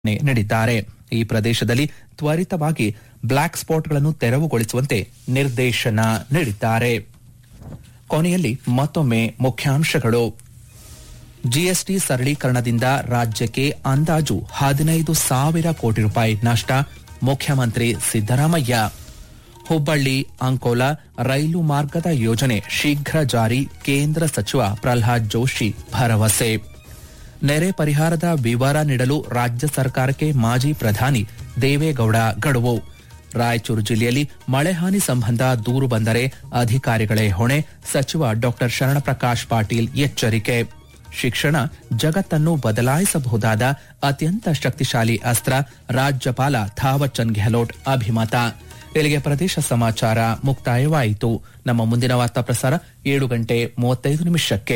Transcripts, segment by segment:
ಸೂಚನೆ ನೀಡಿದ್ದಾರೆ ಈ ಪ್ರದೇಶದಲ್ಲಿ ತ್ವರಿತವಾಗಿ ಬ್ಲಾಕ್ ಸ್ಪಾಟ್ಗಳನ್ನು ತೆರವುಗೊಳಿಸುವಂತೆ ನಿರ್ದೇಶನ ನೀಡಿದ್ದಾರೆ ಕೊನೆಯಲ್ಲಿ ಮತ್ತೊಮ್ಮೆ ಮುಖ್ಯಾಂಶಗಳು ಜಿಎಸ್ಟಿ ಸರಳೀಕರಣದಿಂದ ರಾಜ್ಯಕ್ಕೆ ಅಂದಾಜು ಹದಿನೈದು ಸಾವಿರ ಕೋಟಿ ರೂಪಾಯಿ ನಷ್ಟ ಮುಖ್ಯಮಂತ್ರಿ ಸಿದ್ದರಾಮಯ್ಯ ಹುಬ್ಬಳ್ಳಿ ಅಂಕೋಲಾ ರೈಲು ಮಾರ್ಗದ ಯೋಜನೆ ಶೀಘ್ರ ಜಾರಿ ಕೇಂದ್ರ ಸಚಿವ ಪ್ರಲ್ಹಾದ್ ಜೋಶಿ ಭರವಸೆ ನೆರೆ ಪರಿಹಾರದ ವಿವರ ನೀಡಲು ರಾಜ್ಯ ಸರ್ಕಾರಕ್ಕೆ ಮಾಜಿ ಪ್ರಧಾನಿ ದೇವೇಗೌಡ ಗಡುವು ರಾಯಚೂರು ಜಿಲ್ಲೆಯಲ್ಲಿ ಮಳೆ ಹಾನಿ ಸಂಬಂಧ ದೂರು ಬಂದರೆ ಅಧಿಕಾರಿಗಳೇ ಹೊಣೆ ಸಚಿವ ಡಾ ಶರಣಪ್ರಕಾಶ್ ಪಾಟೀಲ್ ಎಚ್ಚರಿಕೆ ಶಿಕ್ಷಣ ಜಗತ್ತನ್ನು ಬದಲಾಯಿಸಬಹುದಾದ ಅತ್ಯಂತ ಶಕ್ತಿಶಾಲಿ ಅಸ್ತ್ರ ರಾಜ್ಯಪಾಲ ಥಾವರ್ಚಂದ್ ಗೆಹ್ಲೋಟ್ ಅಭಿಮತ ಇಲ್ಲಿಗೆ ಪ್ರದೇಶ ಸಮಾಚಾರ ಮುಕ್ತಾಯವಾಯಿತು ನಮ್ಮ ಮುಂದಿನ ವಾರ್ತಾ ಪ್ರಸಾರ ಏಳು ಗಂಟೆ ಮೂವತ್ತೈದು ನಿಮಿಷಕ್ಕೆ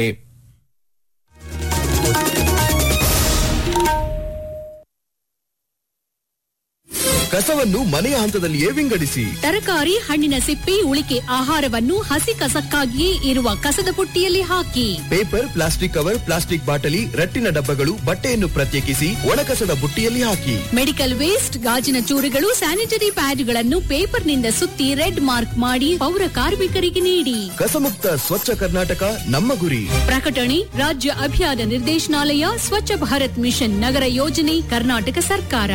ಕಸವನ್ನು ಮನೆಯ ಹಂತದಲ್ಲಿಯೇ ವಿಂಗಡಿಸಿ ತರಕಾರಿ ಹಣ್ಣಿನ ಸಿಪ್ಪೆ ಉಳಿಕೆ ಆಹಾರವನ್ನು ಹಸಿ ಕಸಕ್ಕಾಗಿಯೇ ಇರುವ ಕಸದ ಪುಟ್ಟಿಯಲ್ಲಿ ಹಾಕಿ ಪೇಪರ್ ಪ್ಲಾಸ್ಟಿಕ್ ಕವರ್ ಪ್ಲಾಸ್ಟಿಕ್ ಬಾಟಲಿ ರಟ್ಟಿನ ಡಬ್ಬಗಳು ಬಟ್ಟೆಯನ್ನು ಪ್ರತ್ಯೇಕಿಸಿ ಒಣಕಸದ ಬುಟ್ಟಿಯಲ್ಲಿ ಹಾಕಿ ಮೆಡಿಕಲ್ ವೇಸ್ಟ್ ಗಾಜಿನ ಚೂರುಗಳು ಸ್ಯಾನಿಟರಿ ಪ್ಯಾಡ್ಗಳನ್ನು ಪೇಪರ್ನಿಂದ ಸುತ್ತಿ ರೆಡ್ ಮಾರ್ಕ್ ಮಾಡಿ ಪೌರ ಕಾರ್ಮಿಕರಿಗೆ ನೀಡಿ ಕಸಮುಕ್ತ ಸ್ವಚ್ಛ ಕರ್ನಾಟಕ ನಮ್ಮ ಗುರಿ ಪ್ರಕಟಣೆ ರಾಜ್ಯ ಅಭಿಯಾನ ನಿರ್ದೇಶನಾಲಯ ಸ್ವಚ್ಛ ಭಾರತ್ ಮಿಷನ್ ನಗರ ಯೋಜನೆ ಕರ್ನಾಟಕ ಸರ್ಕಾರ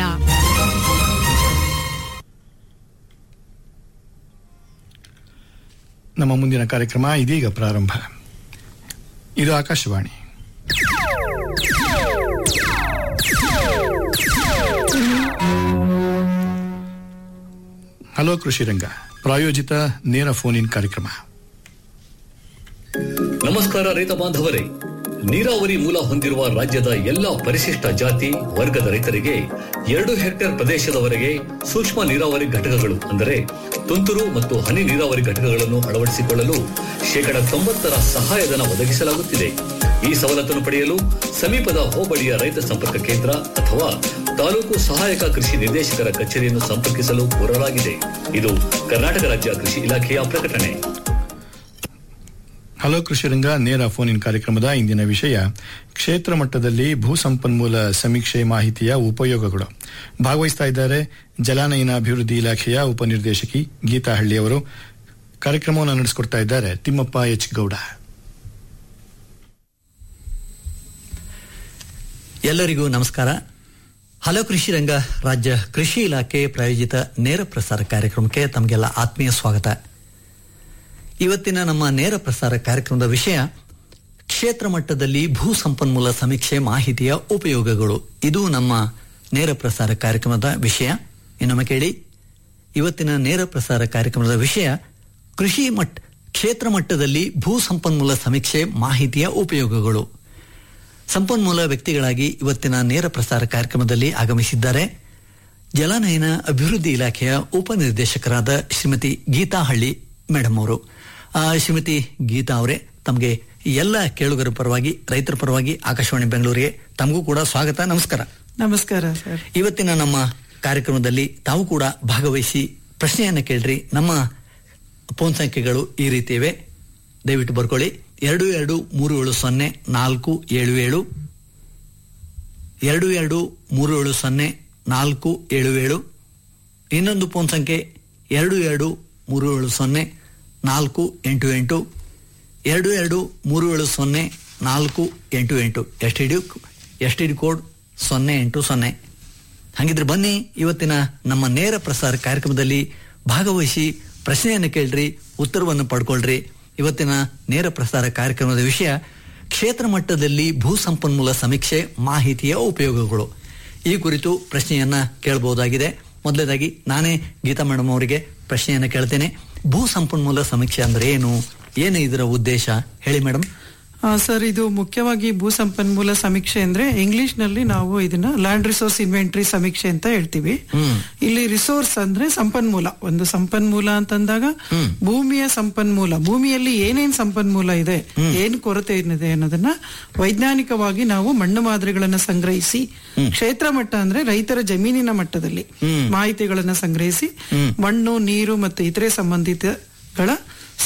ನಮ್ಮ ಮುಂದಿನ ಕಾರ್ಯಕ್ರಮ ಇದೀಗ ಪ್ರಾರಂಭ ಇದು ಆಕಾಶವಾಣಿ ಹಲೋ ಕೃಷಿ ರಂಗ ಪ್ರಾಯೋಜಿತ ನೇರ ಫೋನ್ ಇನ್ ಕಾರ್ಯಕ್ರಮ ನಮಸ್ಕಾರ ರೈತ ಬಾಂಧವರೇ ನೀರಾವರಿ ಮೂಲ ಹೊಂದಿರುವ ರಾಜ್ಯದ ಎಲ್ಲಾ ಪರಿಶಿಷ್ಟ ಜಾತಿ ವರ್ಗದ ರೈತರಿಗೆ ಎರಡು ಹೆಕ್ಟೇರ್ ಪ್ರದೇಶದವರೆಗೆ ಸೂಕ್ಷ್ಮ ನೀರಾವರಿ ಘಟಕಗಳು ಅಂದರೆ ತುಂತುರು ಮತ್ತು ಹನಿ ನೀರಾವರಿ ಘಟಕಗಳನ್ನು ಅಳವಡಿಸಿಕೊಳ್ಳಲು ಶೇಕಡ ತೊಂಬತ್ತರ ಸಹಾಯಧನ ಒದಗಿಸಲಾಗುತ್ತಿದೆ ಈ ಸವಲತ್ತನ್ನು ಪಡೆಯಲು ಸಮೀಪದ ಹೋಬಳಿಯ ರೈತ ಸಂಪರ್ಕ ಕೇಂದ್ರ ಅಥವಾ ತಾಲೂಕು ಸಹಾಯಕ ಕೃಷಿ ನಿರ್ದೇಶಕರ ಕಚೇರಿಯನ್ನು ಸಂಪರ್ಕಿಸಲು ಕೋರಲಾಗಿದೆ ಇದು ಕರ್ನಾಟಕ ರಾಜ್ಯ ಕೃಷಿ ಇಲಾಖೆಯ ಪ್ರಕಟಣೆ ಹಲೋ ಕೃಷಿ ರಂಗ ನೇರ ಫೋನ್ ಇನ್ ಕಾರ್ಯಕ್ರಮದ ಇಂದಿನ ವಿಷಯ ಕ್ಷೇತ್ರ ಮಟ್ಟದಲ್ಲಿ ಭೂ ಸಂಪನ್ಮೂಲ ಸಮೀಕ್ಷೆ ಮಾಹಿತಿಯ ಉಪಯೋಗಗಳು ಭಾಗವಹಿಸ್ತಾ ಇದ್ದಾರೆ ಜಲಾನಯನ ಅಭಿವೃದ್ಧಿ ಇಲಾಖೆಯ ಉಪನಿರ್ದೇಶಕಿ ಗೀತಾ ಹಳ್ಳಿ ಅವರು ಕಾರ್ಯಕ್ರಮವನ್ನು ನಡೆಸಿಕೊಡ್ತಾ ಇದ್ದಾರೆ ತಿಮ್ಮಪ್ಪ ಎಚ್ ಗೌಡ ಎಲ್ಲರಿಗೂ ನಮಸ್ಕಾರ ಹಲೋ ಕೃಷಿ ರಂಗ ರಾಜ್ಯ ಕೃಷಿ ಇಲಾಖೆ ಪ್ರಾಯೋಜಿತ ನೇರ ಪ್ರಸಾರ ಕಾರ್ಯಕ್ರಮಕ್ಕೆ ತಮಗೆಲ್ಲ ಆತ್ಮೀಯ ಸ್ವಾಗತ ಇವತ್ತಿನ ನಮ್ಮ ನೇರ ಪ್ರಸಾರ ಕಾರ್ಯಕ್ರಮದ ವಿಷಯ ಕ್ಷೇತ್ರ ಮಟ್ಟದಲ್ಲಿ ಭೂ ಸಂಪನ್ಮೂಲ ಸಮೀಕ್ಷೆ ಮಾಹಿತಿಯ ಉಪಯೋಗಗಳು ಇದು ನಮ್ಮ ನೇರ ಪ್ರಸಾರ ಕಾರ್ಯಕ್ರಮದ ವಿಷಯ ಇನ್ನೊಮ್ಮೆ ಕೇಳಿ ಇವತ್ತಿನ ನೇರ ಪ್ರಸಾರ ಕಾರ್ಯಕ್ರಮದ ವಿಷಯ ಕೃಷಿ ಮಟ್ಟ ಕ್ಷೇತ್ರ ಮಟ್ಟದಲ್ಲಿ ಭೂ ಸಂಪನ್ಮೂಲ ಸಮೀಕ್ಷೆ ಮಾಹಿತಿಯ ಉಪಯೋಗಗಳು ಸಂಪನ್ಮೂಲ ವ್ಯಕ್ತಿಗಳಾಗಿ ಇವತ್ತಿನ ನೇರ ಪ್ರಸಾರ ಕಾರ್ಯಕ್ರಮದಲ್ಲಿ ಆಗಮಿಸಿದ್ದಾರೆ ಜಲಾನಯನ ಅಭಿವೃದ್ಧಿ ಇಲಾಖೆಯ ಉಪನಿರ್ದೇಶಕರಾದ ಶ್ರೀಮತಿ ಗೀತಾ ಹಳ್ಳಿ ಮೇಡಮ್ ಅವರು ಆ, ಶ್ರೀಮತಿ ಗೀತಾ ಅವರೇ ತಮಗೆ ಎಲ್ಲ ಕೇಳುಗರ ಪರವಾಗಿ ರೈತರ ಪರವಾಗಿ ಆಕಾಶವಾಣಿ ಬೆಂಗಳೂರಿಗೆ ತಮಗೂ ಕೂಡ ಸ್ವಾಗತ ನಮಸ್ಕಾರ ನಮಸ್ಕಾರ ಸರ್ ಇವತ್ತಿನ ನಮ್ಮ ಕಾರ್ಯಕ್ರಮದಲ್ಲಿ ತಾವು ಕೂಡ ಭಾಗವಹಿಸಿ ಪ್ರಶ್ನೆಯನ್ನು ಕೇಳ್ರಿ ನಮ್ಮ ಫೋನ್ ಸಂಖ್ಯೆಗಳು ಈ ರೀತಿ ಇವೆ ದಯವಿಟ್ಟು ಬರ್ಕೊಳ್ಳಿ ಎರಡು ಎರಡು ಮೂರು ಏಳು ಸೊನ್ನೆ ನಾಲ್ಕು ಏಳು ಏಳು ಎರಡು ಎರಡು ಮೂರು ಏಳು ಸೊನ್ನೆ ನಾಲ್ಕು ಏಳು ಏಳು ಇನ್ನೊಂದು ಫೋನ್ ಸಂಖ್ಯೆ ಎರಡು ಎರಡು ಮೂರು ಏಳು ಸೊನ್ನೆ ನಾಲ್ಕು ಎಂಟು ಎಂಟು ಎರಡು ಎರಡು ಮೂರು ಏಳು ಸೊನ್ನೆ ನಾಲ್ಕು ಎಂಟು ಎಂಟು S T D S T D code ಸೊನ್ನೆ ಎಂಟು ಸೊನ್ನೆ ಹಾಗಿದ್ರೆ ಬನ್ನಿ ಇವತ್ತಿನ ನಮ್ಮ ನೇರ ಪ್ರಸಾರ ಕಾರ್ಯಕ್ರಮದಲ್ಲಿ ಭಾಗವಹಿಸಿ ಪ್ರಶ್ನೆಯನ್ನು ಕೇಳ್ರಿ ಉತ್ತರವನ್ನು ಪಡ್ಕೊಳ್ರಿ ಇವತ್ತಿನ ನೇರ ಪ್ರಸಾರ ಕಾರ್ಯಕ್ರಮದ ವಿಷಯ ಕ್ಷೇತ್ರ ಮಟ್ಟದಲ್ಲಿ ಭೂ ಸಂಪನ್ಮೂಲ ಸಮೀಕ್ಷೆ ಮಾಹಿತಿಯ ಉಪಯೋಗಗಳು ಈ ಕುರಿತು ಪ್ರಶ್ನೆಯನ್ನ ಕೇಳಬಹುದಾಗಿದೆ ಮೊದಲನೇದಾಗಿ ನಾನೇ ಗೀತಾ ಮೇಡಮ್ ಅವರಿಗೆ ಪ್ರಶ್ನೆಯನ್ನ ಕೇಳ್ತೇನೆ ಭೂ ಸಂಪನ್ಮೂಲ ಸಮೀಕ್ಷೆ ಅಂದ್ರೆ ಏನು ಏನು ಇದರ ಉದ್ದೇಶ ಹೇಳಿ ಮೇಡಮ್ ಆ, ಸರ್ ಇದು ಮುಖ್ಯವಾಗಿ ಭೂ ಸಂಪನ್ಮೂಲ ಸಮೀಕ್ಷೆ ಅಂದ್ರೆ ಇಂಗ್ಲಿಷ್ ನಲ್ಲಿ ನಾವು ಇದನ್ನ ಲ್ಯಾಂಡ್ ರಿಸೋರ್ಸ್ ಇನ್ವೆಂಟರಿ ಸಮೀಕ್ಷೆ ಅಂತ ಹೇಳ್ತೀವಿ ಇಲ್ಲಿ ರಿಸೋರ್ಸ್ ಅಂದ್ರೆ ಸಂಪನ್ಮೂಲ ಒಂದು ಸಂಪನ್ಮೂಲ ಅಂತಂದಾಗ ಭೂಮಿಯ ಸಂಪನ್ಮೂಲ ಭೂಮಿಯಲ್ಲಿ ಏನೇನ್ ಸಂಪನ್ಮೂಲ ಇದೆ ಏನ್ ಕೊರತೆ ಏನಿದೆ ಅನ್ನೋದನ್ನ ವೈಜ್ಞಾನಿಕವಾಗಿ ನಾವು ಮಣ್ಣು ಮಾದರಿಗಳನ್ನ ಸಂಗ್ರಹಿಸಿ ಕ್ಷೇತ್ರ ಮಟ್ಟ ಅಂದ್ರೆ ರೈತರ ಜಮೀನಿನ ಮಟ್ಟದಲ್ಲಿ ಮಾಹಿತಿಗಳನ್ನ ಸಂಗ್ರಹಿಸಿ ಮಣ್ಣು ನೀರು ಮತ್ತು ಇತರೆ ಸಂಬಂಧಿತಗಳ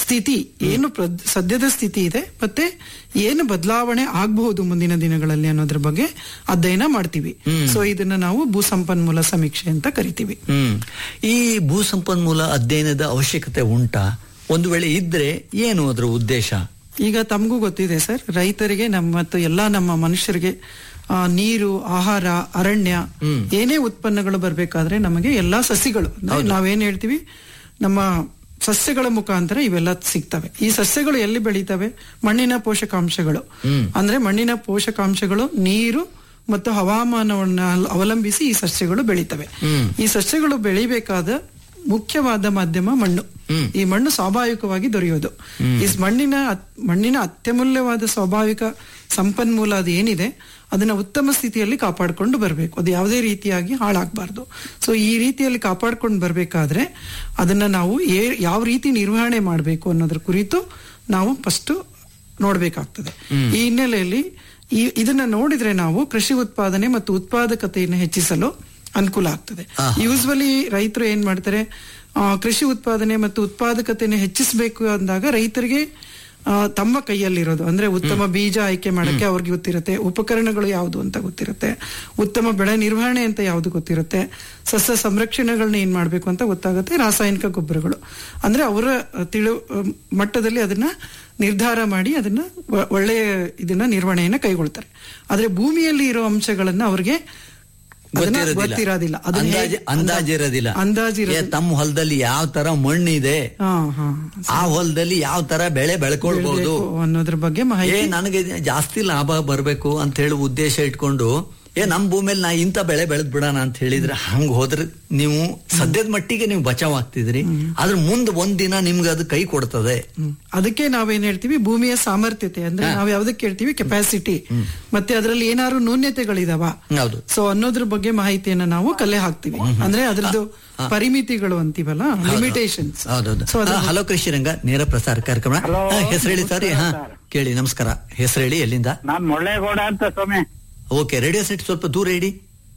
ಸ್ಥಿತಿ ಏನು ಪ್ರ- ಸದ್ಯದ ಸ್ಥಿತಿ ಇದೆ ಮತ್ತೆ ಏನು ಬದಲಾವಣೆ ಆಗಬಹುದು ಮುಂದಿನ ದಿನಗಳಲ್ಲಿ ಅನ್ನೋದ್ರ ಬಗ್ಗೆ ಅಧ್ಯಯನ ಮಾಡ್ತೀವಿ ಸೊ ಇದನ್ನ ನಾವು ಭೂ ಸಂಪನ್ಮೂಲ ಸಮೀಕ್ಷೆ ಅಂತ ಕರಿತೀವಿ ಹ್ಮ್ ಈ ಭೂ ಸಂಪನ್ಮೂಲ ಅಧ್ಯಯನದ ಅವಶ್ಯಕತೆ ಉಂಟಾ ಒಂದು ವೇಳೆ ಇದ್ರೆ ಏನು ಅದರ ಉದ್ದೇಶ ಈಗ ತಮಗೂ ಗೊತ್ತಿದೆ ಸರ್ ರೈತರಿಗೆ ನಮ್ಮ ಮತ್ತು ಎಲ್ಲಾ ನಮ್ಮ ಮನುಷ್ಯರಿಗೆ ಆ, ನೀರು ಆಹಾರ ಅರಣ್ಯ ಏನೇ ಉತ್ಪನ್ನಗಳು ಬರ್ಬೇಕಾದ್ರೆ ನಮಗೆ ಎಲ್ಲಾ ಸಸಿಗಳು ಅಂದ್ರೆ ನಾವೇನ್ ಹೇಳ್ತೀವಿ ನಮ್ಮ ಸಸ್ಯಗಳ ಮುಖಾಂತರ ಇವೆಲ್ಲ ಸಿಗ್ತವೆ ಈ ಸಸ್ಯಗಳು ಎಲ್ಲಿ ಬೆಳೀತವೆ ಮಣ್ಣಿನ ಪೋಷಕಾಂಶಗಳು ಅಂದ್ರೆ ಮಣ್ಣಿನ ಪೋಷಕಾಂಶಗಳು ನೀರು ಮತ್ತು ಹವಾಮಾನವನ್ನ ಅವಲಂಬಿಸಿ ಈ ಸಸ್ಯಗಳು ಬೆಳೀತವೆ ಈ ಸಸ್ಯಗಳು ಬೆಳಿಬೇಕಾದ ಮುಖ್ಯವಾದ ಮಾಧ್ಯಮ ಮಣ್ಣು ಈ ಮಣ್ಣು ಸ್ವಾಭಾವಿಕವಾಗಿ ದೊರೆಯೋದು ಈ ಮಣ್ಣಿನ ಅತ್- ಮಣ್ಣಿನ ಅತ್ಯಮೂಲ್ಯವಾದ ಸ್ವಾಭಾವಿಕ ಸಂಪನ್ಮೂಲ ಅದು ಏನಿದೆ ಅದನ್ನ ಉತ್ತಮ ಸ್ಥಿತಿಯಲ್ಲಿ ಕಾಪಾಡಿಕೊಂಡು ಬರಬೇಕು ಅದು ಯಾವುದೇ ರೀತಿಯಾಗಿ ಹಾಳಾಗಬಾರ್ದು ಸೊ ಈ ರೀತಿಯಲ್ಲಿ ಕಾಪಾಡ್ಕೊಂಡು ಬರಬೇಕಾದ್ರೆ ಅದನ್ನ ನಾವು ಏ- ಯಾವ ರೀತಿ ನಿರ್ವಹಣೆ ಮಾಡಬೇಕು ಅನ್ನೋದ್ರ ಕುರಿತು ನಾವು ಫಸ್ಟ್ ನೋಡ್ಬೇಕಾಗ್ತದೆ ಈ ಹಿನ್ನೆಲೆಯಲ್ಲಿ ಈ ಇದನ್ನ ನೋಡಿದ್ರೆ ನಾವು ಕೃಷಿ ಉತ್ಪಾದನೆ ಮತ್ತು ಉತ್ಪಾದಕತೆಯನ್ನು ಹೆಚ್ಚಿಸಲು ಅನುಕೂಲ ಆಗ್ತದೆ ಯೂಸ್ವಲಿ ರೈತರು ಏನ್ ಮಾಡ್ತಾರೆ ಆ, ಕೃಷಿ ಉತ್ಪಾದನೆ ಮತ್ತು ಉತ್ಪಾದಕತೆಯನ್ನು ಹೆಚ್ಚಿಸಬೇಕು ಅಂದಾಗ ರೈತರಿಗೆ ಆ, ತಮ್ಮ ಕೈಯಲ್ಲಿರೋದು ಅಂದ್ರೆ ಉತ್ತಮ ಬೀಜ ಆಯ್ಕೆ ಮಾಡಕ್ಕೆ ಅವ್ರಿಗೆ ಗೊತ್ತಿರುತ್ತೆ ಉಪಕರಣಗಳು ಯಾವುದು ಅಂತ ಗೊತ್ತಿರುತ್ತೆ ಉತ್ತಮ ಬೆಳೆ ನಿರ್ವಹಣೆ ಅಂತ ಯಾವುದು ಗೊತ್ತಿರುತ್ತೆ ಸಸ್ಯ ಸಂರಕ್ಷಣೆಗಳನ್ನ ಏನ್ ಮಾಡ್ಬೇಕು ಅಂತ ಗೊತ್ತಾಗುತ್ತೆ ರಾಸಾಯನಿಕ ಗೊಬ್ಬರಗಳು ಅಂದ್ರೆ ಅವರ ತಿಳು ಮಟ್ಟದಲ್ಲಿ ಅದನ್ನ ನಿರ್ಧಾರ ಮಾಡಿ ಅದನ್ನ ಒ- ಒಳ್ಳೆಯ ಇದನ್ನ ನಿರ್ವಹಣೆಯನ್ನ ಕೈಗೊಳ್ತಾರೆ ಆದ್ರೆ ಭೂಮಿಯಲ್ಲಿ ಇರೋ ಅಂಶಗಳನ್ನ ಅವ್ರಿಗೆ ಅದನ್ನ ಗೊತ್ತಿರೋದಿಲ್ಲ. ಗೊತ್ತಿರೋದಿಲ್ಲ ಅದನ್ನ ಅಂದಾಜ್ ಹೇಗೆ- ಅಂದಾಜಿರೋದಿಲ್ಲ ಅಂದಾಜಿರೋದಿಲ್ಲ. ಏ, ತಮ್ಮ ಹೊಲದಲ್ಲಿ ಯಾವ ತರ ಮಣ್ಣಿದೆ ಹಾ ಹಾ ಆ ಹೊಲದಲ್ಲಿ ಯಾವ ತರ ಬೆಳೆ ಬೆಳ್ಕೊಳ್ಬಹುದು ಬೆಳ್ಬೇಕು ಅನ್ನೋದ್ರ ಬಗ್ಗೆ ಏ ಮಾಹಿತಿ ನನಗೆ ಜಾಸ್ತಿ ಲಾಭ ಬರ್ಬೇಕು ಅಂತ ಹೇಳಿ ಉದ್ದೇಶ ಇಟ್ಕೊಂಡು ಏ ನಮ್ ಭೂಮಿಯಲ್ಲಿ ನಾ ಇಂಥ ಬೆಳೆ ಬೆಳೆದ್ ಬಿಡೋಣ ಅಂತ ಹೇಳಿದ್ರೆ ಹಂಗ ಹೋದ್ರೆ ನೀವು ಸದ್ಯದ ಮಟ್ಟಿಗೆ ನೀವು ಬಚಾವ್ ಆಗ್ತಿದ್ರಿ ಆದ್ರೆ ಮುಂದ್ ಒಂದ್ ದಿನ ನಿಮ್ಗೆ ಅದು ಕೈ ಕೊಡ್ತದೆ ಹ್ಮ್. ಅದಕ್ಕೆ ನಾವೇನ್ ಹೇಳ್ತೀವಿ ಭೂಮಿಯ ಸಾಮರ್ಥ್ಯತೆ ಅಂದ್ರೆ ನಾವ್ ಯಾವ್ದಕ್ಕೆ ಹೇಳ್ತೀವಿ ಕೆಪಾಸಿಟಿ ಮತ್ತೆ ಅದರಲ್ಲಿ ಏನಾದ್ರು ನ್ಯೂನ್ಯತೆಗಳಿದಾವ ಹೌದು ಸೊ ಅನ್ನೋದ್ರ ಬಗ್ಗೆ ಮಾಹಿತಿಯನ್ನ ನಾವು ಕಲೆ ಹಾಕ್ತಿವಿ ಅಂದ್ರೆ ಅದ್ರದ್ದು ಪರಿಮಿತಿಗಳು ಅಂತೀವಲ್ಲ ಲಿಮಿಟೇಷನ್ಸ್ ಹೌದೌದು ಸೊ ಅದ್ರ ಹಲೋ ಕೃಷಿ ರಂಗ ನೇರ ಪ್ರಸಾರ ಕಾರ್ಯಕ್ರಮ ಹೆಸರು ಹೇಳಿ ಸರ್ ಹಾ ಕೇಳಿ ನಮಸ್ಕಾರ ಹೆಸರು ಹೇಳಿ ಎಲ್ಲಿಂದ ನಾನ್ ಮುಳ್ಳೇಗೌಡ ಅಂತ ಸ್ವಾಮಿ ಓಕೆ ರೇಡಿಯೋ ಸೆಟ್ ಸ್ವಲ್ಪ ದೂರ ಇಡಿ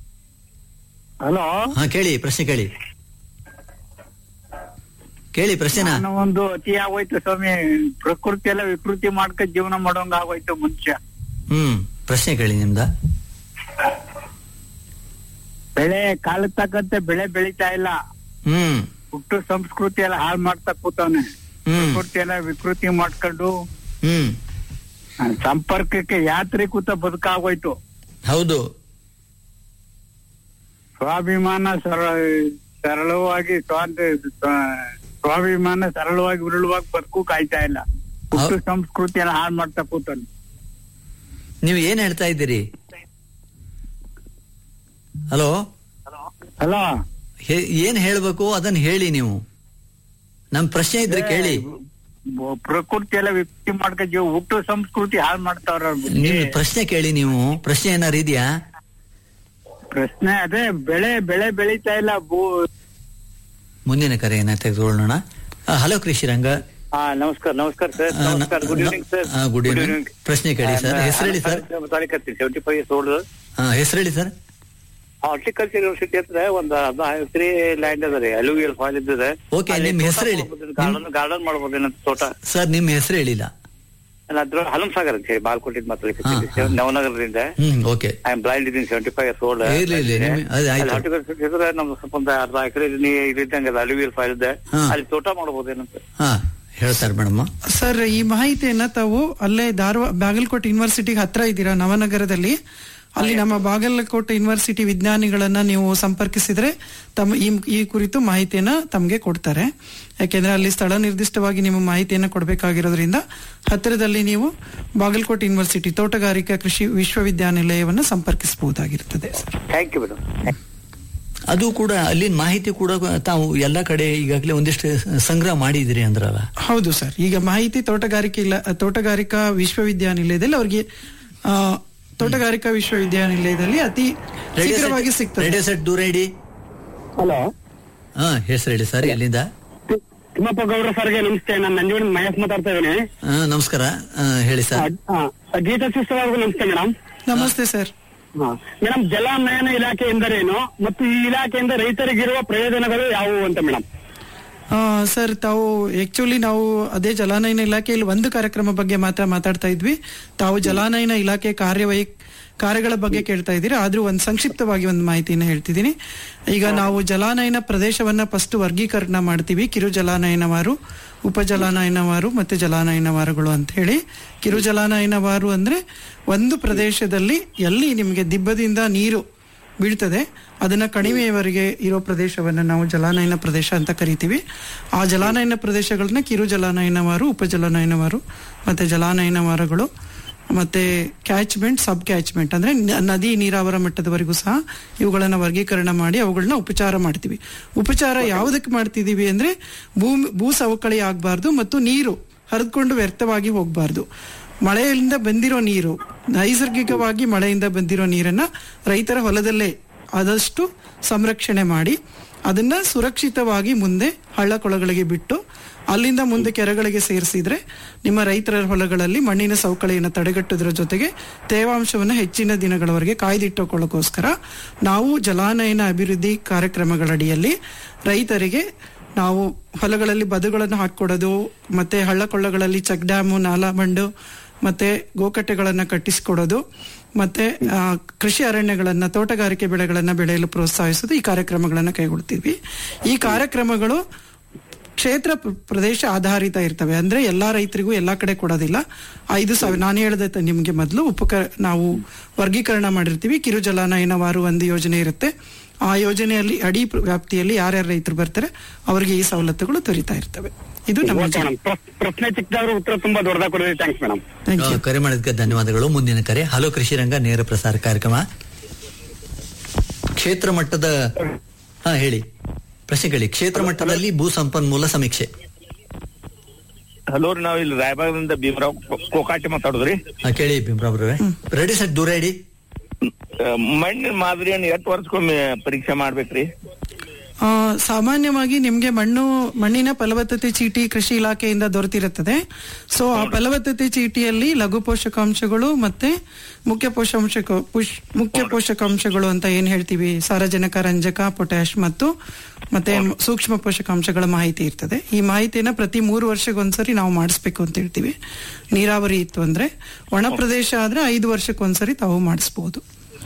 ಹಲೋ ಹಾ ಕೇಳಿ ಪ್ರಶ್ನೆ ಕೇಳಿ ಕೇಳಿ ಪ್ರಶ್ನೆನಾ ನಾನು ಒಂದು ಅತಿ ಆಗೋಯ್ತು ಸ್ವಾಮಿ ಪ್ರಕೃತಿ ಎಲ್ಲ ವಿಕೃತಿ ಮಾಡ್ಕೊಂಡ್ ಜೀವನ ಮಾಡೋಂಗ ಆಗೋಯ್ತು ಮನುಷ್ಯ ಹ್ಮ್ ಪ್ರಶ್ನೆ ಕೇಳಿ ನಿಮ್ದ ಬೆಳೆ ಕಾಲ ತಕ್ಕಂತೆ ಬೆಳೆ ಬೆಳಿತಾ ಇಲ್ಲ ಹ್ಮ್ ಹುಟ್ಟು ಸಂಸ್ಕೃತಿ ಎಲ್ಲ ಹಾಳು ಮಾಡ್ತಾ ಕೂತವನೆ ಹ್ಮ್ ಪ್ರಕೃತಿ ಎಲ್ಲ ವಿಕೃತಿ ಮಾಡ್ಕೊಂಡು ಹ್ಮ್ ಆ, ಸಂಪರ್ಕಕ್ಕೆ ಯಾತ್ರಿಕೂತ ಬದುಕಾಗೋಯ್ತು ಹೌದು ಸ್ವಾಭಿಮಾನ ಸರ ಸರಳವಾಗಿ ಸ್ವಾತ ಸ್ವ- ಸ್ವಾಭಿಮಾನ ಸರಳವಾಗಿ ಉರುಳುವಾಗಿ ಬದುಕು ಕಾಯ್ತಾ ಇಲ್ಲ ಹುಟ್ಟು ಹೌ- ಸಂಸ್ಕೃತಿ ಎಲ್ಲ ಹಾಳು ಮಾಡ್ತಾ ಕೂತಾನೆ ನೀವು ಏನ್ ಹೇಳ್ತಾ ಇದ್ದೀರಿ ಹಲೋ ಹಲೋ ಏನ್ ಹೇಳ್ಬೇಕು ಅದನ್ನ ಹೇಳಿ ನೀವು ನಮ್ ಪ್ರಶ್ನೆ ಇದ್ರೆ ಕೇಳಿ ಬ- ಪ್ರಕೃತಿ ಎಲ್ಲ ವಿಕೃತಿ ಮಾಡ್ಕೊಂಡ್ ಜೀವ ಹುಟ್ಟು ಸಂಸ್ಕೃತಿ ಹಾಳು ಮಾಡ್ತಾವ್ರ ನಿಮ್ ಪ್ರಶ್ನೆ ಕೇಳಿ ನೀವು ಪ್ರಶ್ನೆ ಏನಾರು ಇದೆಯಾ ಪ್ರಶ್ನೆ ಅದೇ ಬೆಳೆ ಬೆಳೆ ಬೆಳೀತಾ ಇಲ್ಲ ಭೂ ಮುಂದಿನ ಕರೆಯನ್ನ ತೆಗೆದುಕೊಳ್ಳೋಣ ಹಲೋ ಕೃಷಿ ರಂಗ ಹಾ ನಮಸ್ಕಾರ ನಮಸ್ಕಾರ ಸರ್ ಆ, ನ- ನಮಸ್ಕಾರ ಗುಡ್ ಈವ್ನಿಂಗ್ ಸರ್ ಆ, good evening. ಪ್ರಶ್ನೆ ಕೇಳಿ ಸರ್. ಹೆಸ್ರು ಹೇಳಿ ಸರ್. ತಾಲೀಕತ್ತಿ ಸೆವೆಂಟಿ ಫೈವ್ ಇಯರ್ಸ್ ಓಲ್ಡ್ ಹೆಸರು ಹೇಳಿ ಸರ್ ಹಾರ್ಟಿಕಲ್ಚರ್ ಯೂನಿವರ್ಸಿಟಿ ಹತ್ರ ಒಂದು ತ್ರೀ ಲ್ಯಾಂಡ್ ಅದ ರೀ ಅಲುವಿಯಲ್ ಫಾಲ್ ಇದ್ದದೆ Okay, ನಿಮ್ ಹೆಸ್ರು ಹೇಳಿ. ಗಾರ್ಡನ್ ಗಾರ್ಡನ್ ಮಾಡ್ಬೋದೇನಂತ ತೋಟ ಸರ್ ನಿಮ್ ಹೆಸರು ಹೇಳಿಲ್ಲ ಅಲ್ಲ ಅದ್ರ ಹಲಂ ಸಾಗರ್ ಅಂತ ಹೇಳಿ ಬಾಲ್ಕೋಟಿದ್ ಹಾ, ಮಾತಾಡ್ಲಿಕ್ಕೆ ಹಾ. ನವನಗರದಿಂದ hmm okay I am blind ಇದೀನಿ ಸೆವೆಂಟಿ ಫೈವ್ ಇಯರ್ಸ್ ಓಲ್ಡ್ ಇರ್ಲಿ, ಇರ್ಲಿ, ನಿಮ್- ಅದು ಆಯ್ತು. ಹಾರ್ಟಿಕಲ್ಚರ್ ಇದ್ರೆ ನಮ್ದು ಸ್ವಲ್ಪ ಒಂದು ಅರ್ಧ ಎಕರೆ ಇದ್ದಂಗೆ ಅಲುವಿಯಲ್ ಫಾಲ್ ಇದೆ ಹಾ. ಅಲ್ಲಿ ತೋಟ ಮಾಡ್ಬೋದೇನಂತ ಹಾ ಹೇಳ್ತಾರೆ ಮೇಡಮ್ ಸರ್ ಈ ಮಾಹಿತಿಯನ್ನ ತಾವು ಅಲ್ಲೇ ಧಾರವಾಡ ಬಾಗಲಕೋಟೆ ಯೂನಿವರ್ಸಿಟಿಗೆ ಹತ್ರ ಇದ್ದೀರಾ ನವನಗರದಲ್ಲಿ ಅಲ್ಲಿ ನಮ್ಮ ಬಾಗಲಕೋಟೆ ಯೂನಿವರ್ಸಿಟಿ ವಿಜ್ಞಾನಿಗಳನ್ನ ನೀವು ಸಂಪರ್ಕಿಸಿದ್ರೆ ತಮ್ಮ ಈ ಈ ಕುರಿತು ಮಾಹಿತಿಯನ್ನ ತಮಗೆ ಕೊಡ್ತಾರೆ ಯಾಕೆಂದ್ರೆ ಅಲ್ಲಿ ಸ್ಥಳ ನಿರ್ದಿಷ್ಟವಾಗಿ ನಿಮ್ಮ ಮಾಹಿತಿಯನ್ನ ಕೊಡಬೇಕಾಗಿರೋದ್ರಿಂದ ಹತ್ತಿರದಲ್ಲಿ ನೀವು ಬಾಗಲಕೋಟೆ ಯೂನಿವರ್ಸಿಟಿ ತೋಟಗಾರಿಕಾ ಕೃಷಿ ವಿಶ್ವವಿದ್ಯಾನಿಲಯವನ್ನ ಸಂಪರ್ಕಿಸಬಹುದಾಗಿರ್ತದೆ ಸರ್ ಥ್ಯಾಂಕ್ ಯು ಮೇಡಮ್ ಅದು ಕೂಡ ಅಲ್ಲಿನ ಮಾಹಿತಿ ಕೂಡ ತಾವು ಎಲ್ಲ ಕಡೆ ಈಗಾಗಲೇ ಒಂದಿಷ್ಟು ಸಂಗ್ರಹ ಮಾಡಿದಿರಿ ಅಂದ್ರಲ್ಲ ಹೌದು ಸರ್ ಈಗ ಮಾಹಿತಿ ತೋಟಗಾರಿಕೆ ಇಲ್ಲ ತೋಟಗಾರಿಕಾ ವಿಶ್ವವಿದ್ಯಾನಿಲಯದಲ್ಲಿ ಅವ್ರಿಗೆ ಆ, ತೋಟಗಾರಿಕಾ ವಿಶ್ವವಿದ್ಯಾನಿಲಯದಲ್ಲಿ ಅತಿ ಶೀಘ್ರವಾಗಿ ಸಿಗ್ತದೆ ರೇಡಿಯೋ ಸೆಟ್ ದೂರ ಇಡಿ ಹಲೋ ಹಾ ಹೆಸರು ಹೇಳಿ ಸರ್ ಎಲ್ಲಿಂದ ತಿಮ್ಮಪ್ಪ ಗೌಡ್ರ ಸರ್ಗೆ ನಮಸ್ತೆ ನಾನು ನಂಜುವನ್ ಮಹೇಶ್ ಮಾತಾಡ್ತಾ ಇದ್ದೀನಿ ಆ, ನಮಸ್ಕಾರ ಆ, ಹೇಳಿ ಸರ್ ಗೀತಾ ಸಿಸ್ಟರ್ ಅವ್ರಿಗೂ ನಮಸ್ತೆ ಮೇಡಮ್ ನಮಸ್ತೆ ಸರ್ ಮೇಡಮ್ ಜಲನಯನ ಇಲಾಖೆ ಎಂದರೇನು ಮತ್ತು ಈ ಇಲಾಖೆಯಿಂದ ರೈತರಿಗಿರುವ ಪ್ರಯೋಜನಗಳು ಯಾವುವು ಅಂತ ಮೇಡಮ್ ಆ, ಸರ್ ತಾವು ಆಕ್ಚುಲಿ ನಾವು ಅದೇ ಜಲಾನಯನ ಇಲಾಖೆಯಲ್ಲಿ ಒಂದು ಕಾರ್ಯಕ್ರಮ ಬಗ್ಗೆ ಮಾತ್ರ ಮಾತಾಡ್ತಾ ಇದ್ವಿ ತಾವು ಜಲಾನಯನ ಇಲಾಖೆ ಕಾರ್ಯವೈ ಕಾರ್ಯಗಳ ಬಗ್ಗೆ ಕೇಳ್ತಾ ಇದ್ದೀರಾ ಆದ್ರೂ ಒಂದು ಸಂಕ್ಷಿಪ್ತವಾಗಿ ಒಂದು ಮಾಹಿತಿನ ಹೇಳ್ತಿದ್ದೀನಿ ಈಗ ನಾವು ಜಲಾನಯನ ಪ್ರದೇಶವನ್ನ ಫಸ್ಟ್ ವರ್ಗೀಕರಣ ಮಾಡ್ತೀವಿ ಕಿರು ಜಲಾನಯನವಾರು ಉಪ ಜಲಾನಯನವಾರು ಮತ್ತೆ ಜಲಾನಯನವಾರುಗಳು ಅಂತ ಹೇಳಿ ಕಿರು ಜಲಾನಯನವಾರು ಅಂದ್ರೆ ಒಂದು ಪ್ರದೇಶದಲ್ಲಿ ಎಲ್ಲಿ ನಿಮಗೆ ದಿಬ್ಬದಿಂದ ನೀರು ಬೀಳ್ತದೆ ಅದನ್ನ ಕಣಿವೆಯವರೆಗೆ ಇರೋ ಪ್ರದೇಶವನ್ನ ನಾವು ಜಲಾನಯನ ಪ್ರದೇಶ ಅಂತ ಕರಿತೀವಿ ಆ ಜಲಾನಯನ ಪ್ರದೇಶಗಳನ್ನ ಕಿರು ಜಲಾನಯನವಾರು ಉಪ ಜಲಾನಯನವಾರು ಮತ್ತೆ ಜಲಾನಯನವಾರಗಳು ಮತ್ತೆ ಕ್ಯಾಚ್ಮೆಂಟ್ ಸಬ್ ಕ್ಯಾಚ್ಮೆಂಟ್ ಅಂದ್ರೆ ನ- ನದಿ ನೀರಾವರ ಮಟ್ಟದವರೆಗೂ ಸಹ ಇವುಗಳನ್ನ ವರ್ಗೀಕರಣ ಮಾಡಿ ಅವುಗಳನ್ನ ಉಪಚಾರ ಮಾಡ್ತೀವಿ ಉಪಚಾರ ಯಾವುದಕ್ಕೆ ಮಾಡ್ತಿದೀವಿ ಅಂದ್ರೆ ಭೂಮಿ ಭೂ ಸವಕಳಿ ಆಗಬಾರ್ದು ಮತ್ತು ನೀರು ಹರಿದ್ಕೊಂಡು ವ್ಯರ್ಥವಾಗಿ ಹೋಗಬಾರ್ದು ಮಳೆಯಿಂದ ಬಂದಿರೋ ನೀರು ನೈಸರ್ಗಿಕವಾಗಿ ಮಳೆಯಿಂದ ಬಂದಿರೋ ನೀರನ್ನ ರೈತರ ಹೊಲದಲ್ಲೇ ಆದಷ್ಟು ಸಂರಕ್ಷಣೆ ಮಾಡಿ ಅದನ್ನ ಸುರಕ್ಷಿತವಾಗಿ ಮುಂದೆ ಹಳ್ಳ ಕೊಳಗಳಿಗೆ ಬಿಟ್ಟು ಅಲ್ಲಿಂದ ಮುಂದೆ ಕೆರೆಗಳಿಗೆ ಸೇರಿಸಿದ್ರೆ ನಿಮ್ಮ ರೈತರ ಹೊಲಗಳಲ್ಲಿ ಮಣ್ಣಿನ ಸವಕಳಿಯನ್ನು ತಡೆಗಟ್ಟೋದ್ರ ಜೊತೆಗೆ ತೇವಾಂಶವನ್ನು ಹೆಚ್ಚಿನ ದಿನಗಳವರೆಗೆ ಕಾಯ್ದಿಟ್ಟುಕೊಳ್ಳೋಕೋಸ್ಕರ ನಾವು ಜಲಾನಯನ ಅಭಿವೃದ್ಧಿ ಕಾರ್ಯಕ್ರಮಗಳಡಿಯಲ್ಲಿ ರೈತರಿಗೆ ನಾವು ಹೊಲಗಳಲ್ಲಿ ಬದುಗಳನ್ನು ಹಾಕೊಡೋದು ಮತ್ತೆ ಹಳ್ಳ ಕೊಳ್ಳಗಳಲ್ಲಿ ಚೆಕ್ ಡ್ಯಾಮು ನಾಲಾ ಬಂಡು ಮತ್ತೆ ಗೋಕಟ್ಟೆಗಳನ್ನ ಕಟ್ಟಿಸಿಕೊಡೋದು ಮತ್ತೆ ಆ, ಕೃಷಿ ಅರಣ್ಯಗಳನ್ನ ತೋಟಗಾರಿಕೆ ಬೆಳೆಗಳನ್ನ ಬೆಳೆಯಲು ಪ್ರೋತ್ಸಾಹಿಸೋದು ಈ ಕಾರ್ಯಕ್ರಮಗಳನ್ನ ಕೈಗೊಳ್ತೀವಿ ಈ ಕಾರ್ಯಕ್ರಮಗಳು ಕ್ಷೇತ್ರ ಪ್ರ- ಪ್ರದೇಶ ಆಧಾರಿತ ಇರ್ತವೆ ಅಂದ್ರೆ ಎಲ್ಲಾ ರೈತರಿಗೂ ಎಲ್ಲಾ ಕಡೆ ಕೊಡೋದಿಲ್ಲ ಐದು ಸಾವಿರ ನಾನು ಹೇಳಿದೆ ತ- ನಿಮ್ಗೆ ಮೊದಲು ಉಪಕ ನಾವು ವರ್ಗೀಕರಣ ಮಾಡಿರ್ತೀವಿ ಕಿರು ಜಲಾನಯನವಾರು ಒಂದು ಯೋಜನೆ ಇರುತ್ತೆ ಆ ಯೋಜನೆಯಲ್ಲಿ ಅಡಿ ಪ್ರ- ವ್ಯಾಪ್ತಿಯಲ್ಲಿ ಯಾರ್ಯಾರು ರೈತರು ಬರ್ತಾರೆ ಅವರಿಗೆ ಈ ಸವಲತ್ತುಗಳು ದೊರೀತಾ ಇರ್ತವೆ ಇದು ನಮ್ಮ ಓಕೆ ಮೇಡಮ್ ಪ್ರಶ್ನೆ ಚಿಕ್ಕದಾದ್ರೂ ಉತ್ತರ ತುಂಬಾ ದೊಡ್ಡದಾಗಿ ಕೊಡಿದ್ರಿ ಥ್ಯಾಂಕ್ಸ್ ಮೇಡಮ್ ಥ್ಯಾಂಕ್ ಯು ಆ, ಕರೆ ಮಾಡಿದ್ದಕ್ಕೆ ಧನ್ಯವಾದಗಳು ಮುಂದಿನ ಕರೆ ಹಲೋ ಕೃಷಿ ರಂಗ ನೇರ ಪ್ರಸಾರ ಕಾರ್ಯಕ್ರಮ ಕ್ಷೇತ್ರ ಮಟ್ಟದ ಹಾ ಹೇಳಿ ಪ್ರಶ್ನೆ ಕೇಳಿ ಕ್ಷೇತ್ರ ಮಟ್ಟದಲ್ಲಿ ಭೂ ಸಂಪನ್ಮೂಲ ಸಮೀಕ್ಷೆ ಹಲೋ ರೀ ನಾವ್ ಇಲ್ಲಿ ರಾಯಬಾಗದಿಂದ ಭೀಮರಾವ್ ಕೋ- ಕೋಕಾಟಿ ಮಾತಾಡುದ್ರಿ ಹಾ, ಕೇಳಿ ಭೀಮ್ರಾವ್ರವ್ರೆ ರೆಡಿ ಸರ್ ದೂರ ಇಡಿ ಆ, ಮಣ್ಣಿನ ಮಾದರಿಯನ್ನು ಎಷ್ಟು ವರ್ಷಕ್ಕೊಮ್ಮೆ ಪರೀಕ್ಷೆ ಮಾಡ್ಬೇಕ್ರಿ ಆ, ಸಾಮಾನ್ಯವಾಗಿ ನಿಮ್ಗೆ ಮಣ್ಣು ಮಣ್ಣಿನ ಫಲವತ್ತತೆ ಚೀಟಿ ಕೃಷಿ ಇಲಾಖೆಯಿಂದ ದೊರೆತಿರುತ್ತದೆ ಸೊ ಆ ಫಲವತ್ತತೆ ಚೀಟಿಯಲ್ಲಿ ಲಘು ಪೋಷಕಾಂಶಗಳು ಮತ್ತೆ ಮುಖ್ಯ ಪೋಷಾಂಶ ಪುಷ್- ಮುಖ್ಯ ಪೋಷಕಾಂಶಗಳು ಅಂತ ಏನ್ ಹೇಳ್ತೀವಿ ಸಾರಜನಕ ರಂಜಕ ಪೊಟ್ಯಾಶ್ ಮತ್ತು ಮತ್ತೆ ಸೂಕ್ಷ್ಮ ಪೋಷಕಾಂಶಗಳ ಮಾಹಿತಿ ಇರ್ತದೆ ಈ ಮಾಹಿತಿಯನ್ನ ಪ್ರತಿ ಮೂರು ವರ್ಷಕ್ಕೊಂದ್ಸರಿ ನಾವು ಮಾಡಿಸ್ಬೇಕು ಅಂತ ಹೇಳ್ತೀವಿ ನೀರಾವರಿ ಇತ್ತು ಅಂದ್ರೆ ಒಣ ಪ್ರದೇಶ ಆದ್ರೆ ಐದು ವರ್ಷಕ್ಕೊಂದ್ಸರಿ ತಾವು ಮಾಡಿಸ್ಬೋದು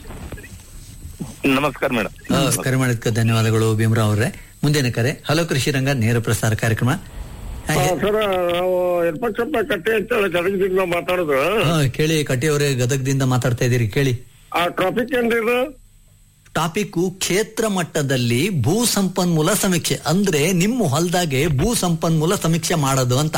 ನಮಸ್ಕಾರ ಮೇಡಮ್ ಆ, ಕರೆ ಮಾಡಿದ್ದಕ್ಕೆ ಧನ್ಯವಾದಗಳು ಭೀಮರಾವ್ ಅವರೇ ಮುಂದಿನ ಕರೆ ಹಲೋ ಕೃಷಿ ರಂಗ ನೇರ ಪ್ರಸಾರ ಕಾರ್ಯಕ್ರಮ ಹಾ, ಹೇ- ಸರ್ ನಾವು ಯರ್ಪಕ್ಷಪ್ಪ ಕಟ್ಟೆ ಅಂತ ಗದಗದಿಂದ ನಾವು ಮಾತಾಡೋದು ಹಾ, ಕೇಳಿ ಕಟ್ಟಿಯವರೇ ಗದಗದಿಂದ ಮಾತಾಡ್ತಾ ಇದ್ದೀರಿ ಕೇಳಿ ಆ ಟ್ರಾಫಿಕ್ ಏನ್ರಿ ಇದು ಟಾಪಿಕ್ ಕ್ಷೇತ್ರ ಮಟ್ಟದಲ್ಲಿ ಭೂ ಸಂಪನ್ಮೂಲ ಸಮೀಕ್ಷೆ ಅಂದ್ರೆ ನಿಮ್ಮ ಹೊಲದಾಗೆ ಭೂ ಸಂಪನ್ಮೂಲ ಸಮೀಕ್ಷೆ ಮಾಡೋದು ಅಂತ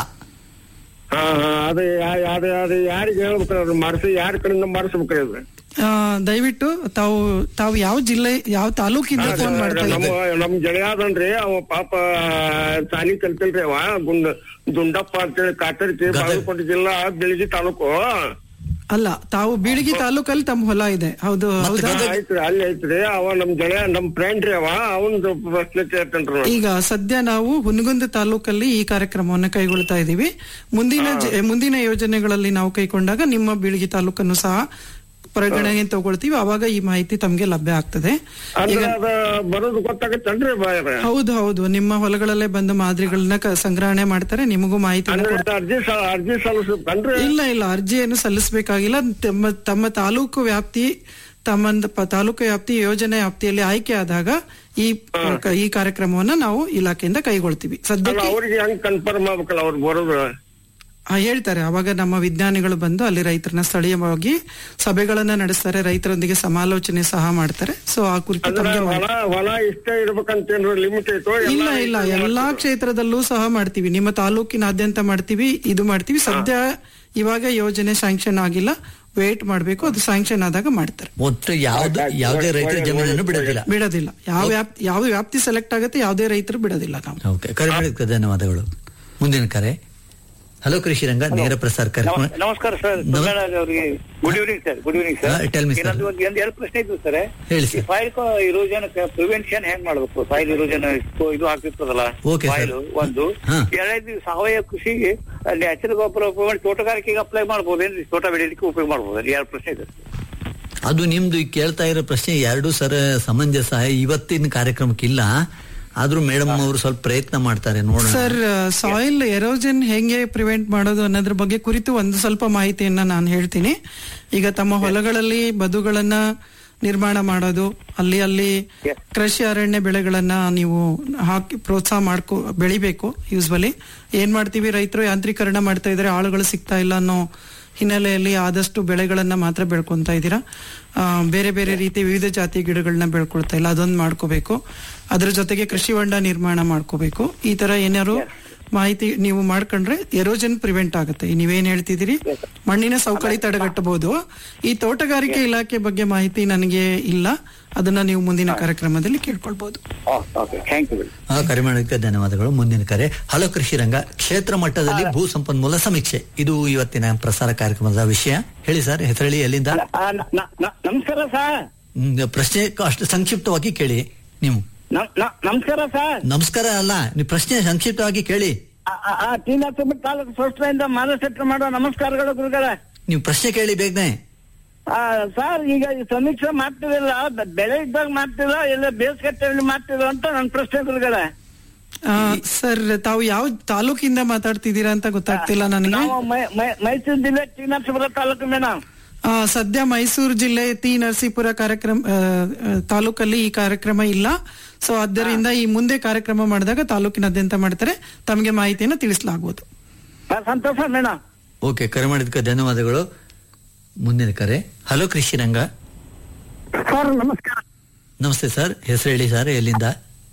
ಹಾ ಹಾ ಅದೇ ಯಾ- ಯಾವ್ದು ಯಾವ್ದು ಯಾರಿಗೆ ಹೇಳ್ಬೇಕ್ರಿ ಅದು ಮಾಡಿಸಿ ಯಾರ ಕಡೆಯಿಂದ ಮಾಡಿಸ್ಬೇಕ್ರಿ ಅದು ಆ, ದಯವಿಟ್ಟು ತಾವು ತಾವು ಯಾವ ಜಿಲ್ಲೆ ಯಾವ ತಾಲೂಕಿಂದ ಫೋನ್ ಮಾಡ್ತಾ ನಮ್ಮ ಇದ್ದೀರಿ ನಮ್ ಗೆಳೆಯ ಅದನ್ರಿ ಅವ ಪಾಪ ಸಾಲಿ ಕಲ್ತಿಲ್ರಿ ಅವ ಗುಂಡ ದುಂಡಪ್ಪ ಅಂತೇಳಿ ಕಾತರ್ಕಿ ಬಾಗಲಕೋಟೆ ಜಿಲ್ಲಾ ಬೆಳಗಿ ತಾಲೂಕು ಅಲ್ಲ ತಾವು ಬೀಳಗಿ ತಾಲೂಕಲ್ಲಿ ತಮ್ಮ ಹೊಲ ಇದೆ ಹೌದು ಹೌದಾ ಹಾ, ಐತ್ರಿ ಅಲ್ಲಿ ಐತ್ರಿ ಅವ ನಮ್ ಗೆಳೆಯ ನಮ್ ಫ್ರೆಂಡ್ ರೀ ಅವ ಅವನ್ದು ಪ್ರಶ್ನೆ ಕೇಳ್ತೇನ್ರಿ ನಾನು. ಈಗ ಸದ್ಯ ನಾವು ಹುನಗುಂದ ತಾಲೂಕಲ್ಲಿ ಈ ಕಾರ್ಯಕ್ರಮವನ್ನು ಕೈಗೊಳ್ತಾ ಇದ್ದೀವಿ ಮುಂದಿನ ಜ- ಮುಂದಿನ ಯೋಜನೆಗಳಲ್ಲಿ ನಾವು ಕೈಗೊಂಡಾಗ ನಿಮ್ಮ ಬೀಳಗಿ ತಾಲೂಕನ್ನು ಸಹ ಪರಿಗಣನೆಗೆ ತಗೊಳ್ತೀವಿ ಅವಾಗ ಈ ಮಾಹಿತಿ ತಮ್ಗೆ ಲಭ್ಯ ಆಗ್ತದೆ ಈಗ ಅಂದ್ರೆ ಅದ ಬರೋದು ಗೊತ್ತಾಗತ್ತೇನ್ರಿ ಬಾಯ್ರ ಹೌದು ಹೌದು ನಿಮ್ಮ ಹೊಲಗಳಲ್ಲೇ ಬಂದು ಮಾದರಿಗಳನ್ನ ಕ- ಸಂಗ್ರಹಣೆ ಮಾಡ್ತಾರೆ ನಿಮಗೂ ಮಾಹಿತಿ ಅಂದ್ರೆ ಅದ್ ಅರ್ಜಿ ಸ- ಅರ್ಜಿ ಸಲ್ಲಿಸ್ಬೇಕನ್ರಿ ಇಲ್ಲ ಇಲ್ಲ ಅರ್ಜಿಯನ್ನು ಸಲ್ಲಿಸಬೇಕಾಗಿಲ್ಲ ತಮ್ಮ ತಮ್ಮ ತಾಲೂಕು ವ್ಯಾಪ್ತಿ ತಮ್ಮ ಪ- ತಾಲೂಕು ವ್ಯಾಪ್ತಿ ಯೋಜನೆ ವ್ಯಾಪ್ತಿಯಲ್ಲಿ ಆಯ್ಕೆ ಆದಾಗ ಈ ಈ ಕಾರ್ಯಕ್ರಮವನ್ನ ನಾವು ಇಲಾಖೆಯಿಂದ ಕೈಗೊಳ್ತೀವಿ ಅಲ್ಲ ಸದ್ಯಕ್ಕೆ ಅವ್ರಿಗೆ ಹೆಂಗ್ ಕನ್ಫರ್ಮ್ ಆಗ್ಬೇಕಲ್ಲ ಅವ್ರು ಬರೋದು ಆ, ಹೇಳ್ತಾರೆ ಅವಾಗ ನಮ್ಮ ವಿಜ್ಞಾನಿಗಳು ಬಂದು ಅಲ್ಲಿ ರೈತರನ್ನ ಸ್ಥಳೀಯವಾಗಿ ಸಭೆಗಳನ್ನ ನಡೆಸ್ತಾರೆ ರೈತರೊಂದಿಗೆ ಸಮಾಲೋಚನೆ ಸಹ ಮಾಡ್ತಾರೆ ಸೊ ಆ ಕುರಿತು ಅಂದ್ರೆ ತಮಗೆ ಹೊಲ ಹೊಲ ಇಷ್ಟೇ ಇರ್ಬೇಕಂತೇನ್ರಿ ಲಿಮಿಟ್ ಐತೋ ಇಲ್ಲ ಇಲ್ಲ ಎಲ್ಲಾ ಕ್ಷೇತ್ರದಲ್ಲೂ ಸಹ ಮಾಡ್ತೀವಿ ನಿಮ್ಮ ತಾಲೂಕಿನಾದ್ಯಂತ ಮಾಡ್ತೀವಿ ಇದು ಮಾಡ್ತೀವಿ ಸದ್ಯ ಇವಾಗ ಯೋಜನೆ ಸ್ಯಾಂಕ್ಷನ್ ಆಗಿಲ್ಲ ವೇಟ್ ಮಾಡ್ಬೇಕು ಅದು ಸ್ಯಾಂಕ್ಷನ್ ಆದಾಗ ಮಾಡ್ತಾರೆ ಒಟ್ಟು ಯಾವ್ದು ಯಾವುದೇ ರೈತರ ಜಮೀನನ್ನು ಬಿಡೋದಿಲ್ಲ ಬಿಡೋದಿಲ್ಲ ಯಾವ ವ್ಯಾಪ್ತಿ ಯಾವ ವ್ಯಾಪ್ತಿ ಸೆಲೆಕ್ಟ್ ಆಗುತ್ತೆ ಯಾವುದೇ ರೈತರು ಬಿಡೋದಿಲ್ಲ ನಾವು ಓಕೆ ಕರೆ ಮಾಡಿದ್ದಕ್ಕೆ ಧನ್ಯವಾದಗಳು ಮುಂದಿನ ಕರೆ ಹಲೋ ಕೃಷಿ ರಂಗ ನೇರ ಪ್ರಸಾರ ಕಾರ್ಯಕ್ರಮ ನಮಸ್ಕಾರ ಸರ್ ನಮ- ಸುಂದರರಾಜ್ ಅವರಿಗೆ good evening sir good evening ಹಾ, ಸರ್ tell me, sir. ಇನ್ನೊಂದು ಒಂದು ಒಂದು ಎರಡು ಪ್ರಶ್ನೆ ಇದ್ವು ಸರ್ ಹೇಳಿ, ಈ sir. ಫೈಲ್ ಇರೋಜನ್ ಪ್ರಿವೆನ್ಷನ್ ಹೆಂಗ್ ಮಾಡ್ಬೇಕು ಫೈಲ್ ಇರೋಜನ್ ಇದು ಆಗ್ತಿರ್ತದಲ್ಲ Okay, sir. ಫೈಲ್ ಒಂದು ಹಾ. ಎರಡನೇದು ಸಾವಯವ ಕೃಷಿಗೆ ನ್ಯಾಚುರಲ್ ಗೊಬ್ಬರ ಉಪಯೋಗ ಮಾಡಿ ತೋಟಗಾರಿಕೆಗೆ ಅಪ್ಲೈ ಮಾಡ್ಬೋದೇನ್ರಿ ತೋಟ ಬೆಳೆಯಲಿಕ್ಕೆ ಉಪಯೋಗ ಮಾಡ್ಬೋದು ಎರಡು ಪ್ರಶ್ನೆ ಇದೆ ಅದು ನಿಮ್ದು ಈ ಕೇಳ್ತಾ ಇರೋ ಪ್ರಶ್ನೆ ಎರಡು ಸರ ಸಮಂಜಸ ಇವತ್ತಿನ ಕಾರ್ಯಕ್ರಮಕ್ಕಿಲ್ಲ ಆದ್ರೂ ಮೇಡಮ್ ಅವರು ಸ್ವಲ್ಪ ಪ್ರಯತ್ನ ಮಾಡ್ತಾರೆ ನೋಡೋಣ ಸರ್ ಸಾಯಿಲ್ ಎರೋಜನ್ ಹೆಂಗೆ ಪ್ರಿವೆಂಟ್ ಮಾಡೋದು ಅನ್ನೋದ್ರ ಬಗ್ಗೆ ಕುರಿತು ಒಂದು ಸ್ವಲ್ಪ ಮಾಹಿತಿಯನ್ನ ನಾನು ಹೇಳ್ತೀನಿ ಈಗ ತಮ್ಮ ಹೊಲಗಳಲ್ಲಿ ಬದುಗಳನ್ನ ನಿರ್ಮಾಣ ಮಾಡೋದು ಅಲ್ಲಿ ಅಲ್ಲಿ ಕೃಷಿ ಅರಣ್ಯ ಬೆಳೆಗಳನ್ನ ನೀವು ಹಾಕಿ ಪ್ರೋತ್ಸಾಹ ಮಾಡ್ಕೊ ಬೆಳಿಬೇಕು ಯೂಸ್ವಲಿ ಏನ್ ಮಾಡ್ತೀವಿ ರೈತರು ಯಾಂತ್ರೀಕರಣ ಮಾಡ್ತಾ ಇದ್ರೆ ಆಳುಗಳು ಸಿಗ್ತಾ ಇಲ್ಲ ಅನ್ನೋ ಹಿನ್ನೆಲೆಯಲ್ಲಿ ಆದಷ್ಟು ಬೆಳೆಗಳನ್ನ ಮಾತ್ರ ಬೆಳ್ಕೊಂತ ಇದ್ದೀರಾ ಆ, ಬೇರೆ ಬೇರೆ ರೀತಿ ವಿವಿಧ ಜಾತಿ ಗಿಡಗಳನ್ನ ಬೆಳ್ಕೊಳ್ತಾ ಇಲ್ಲ ಅದೊಂದು ಮಾಡ್ಕೋಬೇಕು ಅದ್ರ ಜೊತೆಗೆ ಕೃಷಿ ಹೊಂಡ ನಿರ್ಮಾಣ ಮಾಡ್ಕೋಬೇಕು ಈ ತರ ಏನಾದ್ರು ಮಾಹಿತಿ ನೀವು ಮಾಡ್ಕೊಂಡ್ರೆ ಎರೋಜನ್ ಪ್ರಿವೆಂಟ್ ಆಗುತ್ತೆ ನೀವೇನ್ ಹೇಳ್ತಿದ್ದೀರಿ ಮಣ್ಣಿನ ಸವಕಳಿ ತಡೆಗಟ್ಟಬಹುದು ಈ ತೋಟಗಾರಿಕೆ ಇಲಾಖೆ ಬಗ್ಗೆ ಮಾಹಿತಿ ನನಗೆ ಇಲ್ಲ ಅದನ್ನ ನೀವು ಮುಂದಿನ ಕಾರ್ಯಕ್ರಮದಲ್ಲಿ ಕೇಳ್ಕೊಳ್ಬಹುದು ಓಕೆ ಥ್ಯಾಂಕ್ ಯು ಆ, ಕರೆ ಮಾಡೋದಕ್ಕೆ ಧನ್ಯವಾದಗಳು ಮುಂದಿನ ಕರೆ ಹಲೋ ಕೃಷಿ ರಂಗ ಕ್ಷೇತ್ರ ಮಟ್ಟದಲ್ಲಿ ಭೂ ಸಂಪನ್ಮೂಲ ಸಮೀಕ್ಷೆ ಇದು ಇವತ್ತಿನ ಪ್ರಸಾರ ಕಾರ್ಯಕ್ರಮದ ವಿಷಯ ಹೇಳಿ ಸರ್ ಹೆಸರಳಿ ಎಲ್ಲಿಂದ ನಮಸ್ಕಾರ ಸರ್ ಹ್ಮ್, ಪ್ರಶ್ನೆ ಅಷ್ಟು ಸಂಕ್ಷಿಪ್ತವಾಗಿ ಕೇಳಿ ನೀವು ನಮಸ್ಕಾರ ಸರ್ ನಮಸ್ಕಾರ ಅಲ್ಲ ನೀವು ಪ್ರಶ್ನೆ ಸಂಕ್ಷಿಪ್ತವಾಗಿ ಕೇಳಿ ಟಿ ನರಸಿಂಹ ತಾಲೂಕು ಸಂಸ್ಥೆಯಿಂದ ಮಾನಸೆಟ್ಟ ಮಾಡೋ ನಮಸ್ಕಾರಗಳು ಗುರುಗಳ ನೀವು ಪ್ರಶ್ನೆ ಕೇಳಿ ಬೇಗನೆ ಸರ್ ಈಗ ಈ ಸಮೀಕ್ಷೆ ಮಾಡ್ತಿರಲ್ಲ ಬ- ಬೆಳೆ ಇದ್ದಾಗ ಮಾಡ್ತಿಲ್ಲ ಇಲ್ಲ ಬೇಸಿಗೆ ಮಾಡ್ತಿಲ್ಲ ಅಂತ ನನ್ನ ಪ್ರಶ್ನೆ ಗುರುಗಳ ಆ, ಸರ್ ತಾವು ಯಾವ ತಾಲೂಕಿಂದ ಮಾತಾಡ್ತಿದ್ದೀರಾ ಅಂತ ಗೊತ್ತಾಗ್ತಿಲ್ಲ ನನಗೆ ನಾವು ಮೈ- ಮೈ- ಮೈಸೂರು ಜಿಲ್ಲೆ ಟಿ ನರಸೀಪುರ ತಾಲೂಕು ಮೇಡಮ್ ಆ, ಸದ್ಯ ಮೈಸೂರು ಜಿಲ್ಲೆ ತಿ ನರಸೀಪುರ ಕಾರ್ಯಕ್ರಮ ಆ, ಆ, ತಾಲೂಕಲ್ಲಿ ಈ ಕಾರ್ಯಕ್ರಮ ಇಲ್ಲ ಸೊ ಆದ್ದರಿಂದ ಈ ಮುಂದೆ ಕಾರ್ಯಕ್ರಮ ಮಾಡಿದಾಗ ತಾಲೂಕಿನಾದ್ಯಂತ ಮಾಡ್ತಾರೆ ತಮಗೆ ಮಾಹಿತಿಯನ್ನು ತಿಳಿಸಲಾಗುವುದು ಸಂತೋಷ ಮೇಡಮ್ ಓಕೆ ಕರೆ ಮಾಡಿದ್ದಕ್ಕೆ ಧನ್ಯವಾದಗಳು ಮುಂದಿನ ಕರೆ ಹಲೋ ಕೃಷಿ ರಂಗ ಸರ್ ನಮಸ್ಕಾರ ನಮಸ್ತೆ ಸರ್ ಹೆಸರು ಹೇಳಿ ಸರ್ ಎಲ್ಲಿಂದ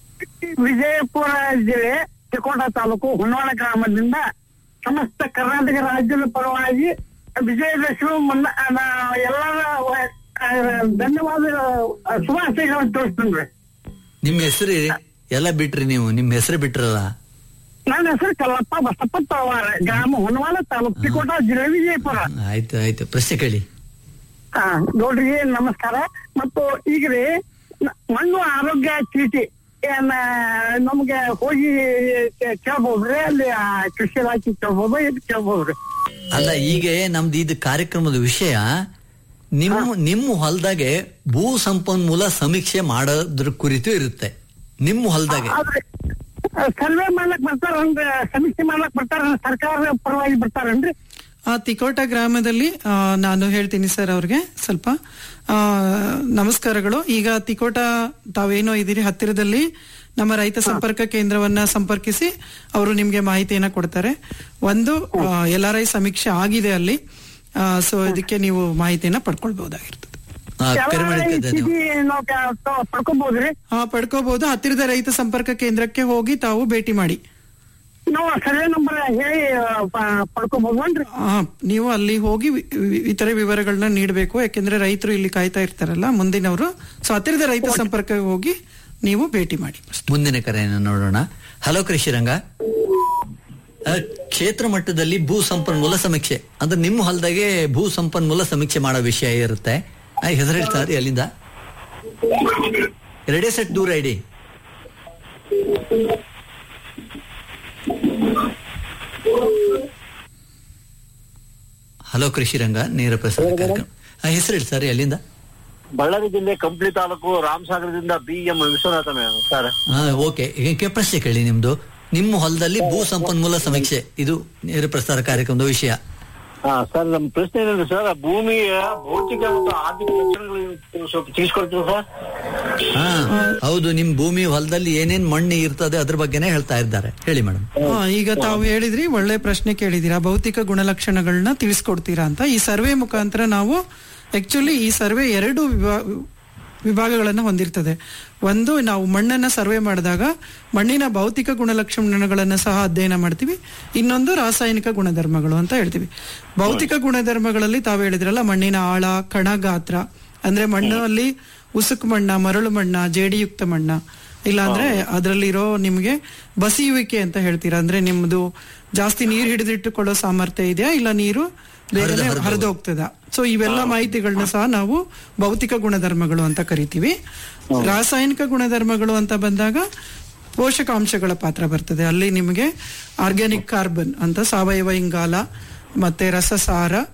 ವಿಜಯಪುರ ಜಿಲ್ಲೆ ಚಿಕೋಟ ತಾಲೂಕು ಹೊನ್ನಾಳ ಗ್ರಾಮದಿಂದ ಸಮಸ್ತ ಕರ್ನಾಟಕ ರಾಜ್ಯದ ಪರವಾಗಿ ವಿಜಯದಶಮಿ ಮುನ್ನ ನಾ ಎಲ್ಲರ ವ- ಆ, ಧನ್ಯವಾದ ಆ, ಶುಭಾಶಯಗಳನ್ನು ತೋರಿಸ್ತೀನಿ ನಿಮ್ಮ ಹೆಸರು ಎಲ್ಲ ಬಿಟ್ರಿ ನೀವು ನಿಮ್ಮ ಹೆಸರು ಬಿಟ್ರಲ್ಲ ನನ್ನ ಹೆಸರು ಕಲ್ಲಪ್ಪ ಬಸಪ್ಪ ತಳವಾರ ಗ್ರಾಮ ಹೊನ್ನವಾಳ ತಾಲೂಕು ಚಿಕೋಟ ಜಿಲ್ಲೆ ವಿಜಯಪುರ ಆಯ್ತು ಆಯ್ತು ಪ್ರಶ್ನೆ ಕೇಳಿ ಹಾ ನೋಡ್ರಿ ನಮಸ್ಕಾರ ಮತ್ತು ಈಗ ರೀ ನ- ಮಣ್ಣು ಆರೋಗ್ಯ ಚೀಟಿ ಏನ ನಮ್ಗೆ ಹೋಗಿ ಕೇ- ಕೇಳ್ಬೋದ್ರಿ ಅಲ್ಲಿ ಆ ಕೃಷಿ ಇಲಾಖೆ ಕೇಳ್ಬೋದು ಇದು ಕೇಳ್ಬೋದ್ರಿ ಅಲ್ಲ ಈಗ ನಮ್ದು ಇದು ಕಾರ್ಯಕ್ರಮದ ವಿಷಯ ನಿಮ್ಮ ನಿಮ್ಮ ಹೊಲದಾಗೆ ಭೂ ಸಂಪನ್ಮೂಲ ಸಮೀಕ್ಷೆ ಮಾಡೋದ್ರ ಕುರಿತು ಇರುತ್ತೆ ನಿಮ್ಮ ಹೊಲದಾಗೆ ಆದ್ರೆ ಸರ್ವೆ ಮಾಡ್ಲಕ್ ಬರ್ತಾರನ್ರಿ ಸಮೀಕ್ಷೆ ಮಾಡ್ಲಕ್ ಬರ್ತಾರ ಸರ್ಕಾರ ಪರವಾಗಿ ಬರ್ತಾರನ್ರಿ ಆ ತಿಕೋಟ ಗ್ರಾಮದಲ್ಲಿ ಆ, ನಾನು ಹೇಳ್ತೀನಿ ಸರ್ ಅವ್ರಿಗೆ ಸ್ವಲ್ಪ ಆ, ನಮಸ್ಕಾರಗಳು ಈಗ ತಿಕೋಟ ತಾವೇನೋ ಇದ್ದೀರಿ ಹತ್ತಿರದಲ್ಲಿ ನಮ್ಮ ರೈತ ಸಂಪರ್ಕ ಕೇಂದ್ರವನ್ನ ಸಂಪರ್ಕಿಸಿ ಅವರು ನಿಮ್ಗೆ ಮಾಹಿತಿಯನ್ನ ಕೊಡ್ತಾರೆ ಒಂದು ಎಲ್ ಆರ್ ಐ ಸಮೀಕ್ಷೆ ಆಗಿದೆ ಅಲ್ಲಿ ಸೊ ಇದಕ್ಕೆ ನೀವು ಮಾಹಿತಿಯನ್ನ ಪಡ್ಕೊಳ್ಬಹುದಾಗಿರ್ತದೆ ಆ, ಕರೆ ಮಾಡಿದ್ದಕ್ಕೆ ಧನ್ಯವಾದ ಚೀಟಿ ನಾವು ಕ- ತ- ಪಡ್ಕೋಬಹುದ್ರಿ ಹಾ ಪಡ್ಕೋಬಹುದು ಹತ್ತಿರದ ರೈತ ಸಂಪರ್ಕ ಕೇಂದ್ರಕ್ಕೆ ಹೋಗಿ ತಾವು ಭೇಟಿ ಮಾಡಿ ನಾವು ಸರ್ವೆ ನಂಬರ್ ಹೇಳಿ ಪ- ಪಡ್ಕೋಬಹುದನ್ರಿ ಆ, ನೀವು ಅಲ್ಲಿ ಹೋಗಿ ವಿ- ವಿ- ಇತರೆ ವಿವರಗಳನ್ನ ನೀಡಬೇಕು ಯಾಕೆಂದ್ರೆ ರೈತರು ಇಲ್ಲಿ ಕಾಯ್ತಾ ಇರ್ತಾರಲ್ಲ ಮುಂದಿನವರು ಸೊ ಹತ್ತಿರದ ರೈತ ಸಂಪರ್ಕಕ್ಕೆ ಹೋಗಿ ನೀವು ಭೇಟಿ ಮಾಡಿ ಮುಂದಿನ ಕರೆಯನ್ನು ನೋಡೋಣ ಹಲೋ ಕೃಷಿ ರಂಗ ಆ, ಕ್ಷೇತ್ರ ಮಟ್ಟದಲ್ಲಿ ಭೂ ಸಂಪನ್ಮೂಲ ಸಮೀಕ್ಷೆ ಅಂದ್ರೆ ನಿಮ್ಮ ಹೊಲದಾಗೆ ಭೂ ಸಂಪನ್ಮೂಲ ಸಮೀಕ್ಷೆ ಮಾಡೋ ವಿಷಯ ಇರುತ್ತೆ ಆ, ಹೆಸರು ಹೇಳ್ತಾರೆ ಅಲ್ಲಿಂದ ಎರಡೇ ಸೆಟ್ ದೂರ ಇಡಿ ಹಲೋ ಕೃಷಿ ರಂಗ ನೇರ ಪ್ರಸಾರ ಕಾರ್ಯಕ್ರಮ ಆ, ಹೆಸರು ಹೇಳಿ ಸರ್ ಅಲ್ಲಿಂದ ಬಳ್ಳಾರಿ ಜಿಲ್ಲೆ ಕಂಪ್ಲಿ ತಾಲೂಕು ರಾಮಸಾಗರದಿಂದ B M Vishwanatha madam sir ಹಾ ಓಕೆ ಈಗ ಪ್ರಶ್ನೆ ಕೇಳಿ ನಿಮ್ದು ನಿಮ್ಮ ಹೊಲದಲ್ಲಿ ಭೂ ಸಂಪನ್ಮೂಲ ಸಮೀಕ್ಷೆ ಇದು ನೇರ ಪ್ರಸಾರ ಕಾರ್ಯಕ್ರಮದ ವಿಷಯ ಹಾ ಸರ್ ನಮ್ಮ ಪ್ರಶ್ನೆ ಏನಂದ್ರೆ ಸರ್ ಭೂಮಿಯ ಭೌತಿಕ ಮತ್ತು ಆರ್ಥಿಕ ಲಕ್ಷಣಗಳು ಸ್ವಲ್ಪ ತಿಳಿಸ್ಕೊಡ್ತೀವಿ ಸರ್ ಹಾ ಹೌದು ನಿಮ್ ಭೂಮಿ ಹೊಲದಲ್ಲಿ ಏನೇನ್ ಮಣ್ಣು ಇರ್ತದೆ ಅದ್ರ ಬಗ್ಗೆನೇ ಹೇಳ್ತಾ ಇದ್ದಾರೆ ಹೇಳಿ ಮೇಡಮ್ ಆ, ಈಗ ತಾವು ಹೇಳಿದ್ರಿ ಒಳ್ಳೆ ಪ್ರಶ್ನೆ ಕೇಳಿದೀರಾ ಭೌತಿಕ ಗುಣಲಕ್ಷಣಗಳನ್ನ ತಿಳಿಸ್ಕೊಡ್ತೀರಾ ಅಂತ ಈ ಸರ್ವೆ ಮುಖಾಂತರ ನಾವು ಆಕ್ಚುಲಿ ಈ ಸರ್ವೆ ಎರಡು ವಿಭಾ- ವಿಭಾಗಗಳನ್ನ ಹೊಂದಿರ್ತದೆ ಒಂದು ನಾವು ಮಣ್ಣನ್ನ ಸರ್ವೆ ಮಾಡಿದಾಗ ಮಣ್ಣಿನ ಭೌತಿಕ ಗುಣಲಕ್ಷಣಗಳನ್ನ ಸಹ ಅಧ್ಯಯನ ಮಾಡ್ತೀವಿ ಇನ್ನೊಂದು ರಾಸಾಯನಿಕ ಗುಣಧರ್ಮಗಳು ಅಂತ ಹೇಳ್ತೀವಿ ಭೌತಿಕ ಗುಣಧರ್ಮಗಳಲ್ಲಿ ತಾವು ಹೇಳಿದ್ರಲ್ಲ ಮಣ್ಣಿನ ಆಳ ಕಣ ಗಾತ್ರ ಅಂದ್ರೆ ಮಣ್ಣಲ್ಲಿ ಉಸುಕು ಮಣ್ಣ ಮರಳು ಮಣ್ಣ ಜೇಡಿಯುಕ್ತ ಮಣ್ಣ ಇಲ್ಲಾಂದ್ರೆ ಅದರಲ್ಲಿರೋ ನಿಮ್ಗೆ ಬಸಿಯುವಿಕೆ ಅಂತ ಹೇಳ್ತೀರಾ ಅಂದ್ರೆ ನಿಮ್ದು ಜಾಸ್ತಿ ನೀರು ಹಿಡಿದಿಟ್ಟುಕೊಳ್ಳೋ ಸಾಮರ್ಥ್ಯ ಇದೆಯಾ ಇಲ್ಲ ನೀರು ಬೇಗನೆ ಹರಿದು ಹೋಗ್ತದ ಸೊ ಇವೆಲ್ಲ ಮಾಹಿತಿಗಳನ್ನ ಸಹ ನಾವು ಭೌತಿಕ ಗುಣಧರ್ಮಗಳು ಅಂತ ಕರಿತೀವಿ ರಾಸಾಯನಿಕ ಗುಣಧರ್ಮಗಳು ಅಂತ ಬಂದಾಗ ಪೋಷಕಾಂಶಗಳ ಪಾತ್ರ ಬರ್ತದೆ ಅಲ್ಲಿ ನಿಮಗೆ ಆರ್ಗ್ಯಾನಿಕ್ ಕಾರ್ಬನ್ ಅಂತ ಸಾವಯವ ಇಂಗಾಲ ಮತ್ತೆ ರಸಸಾರ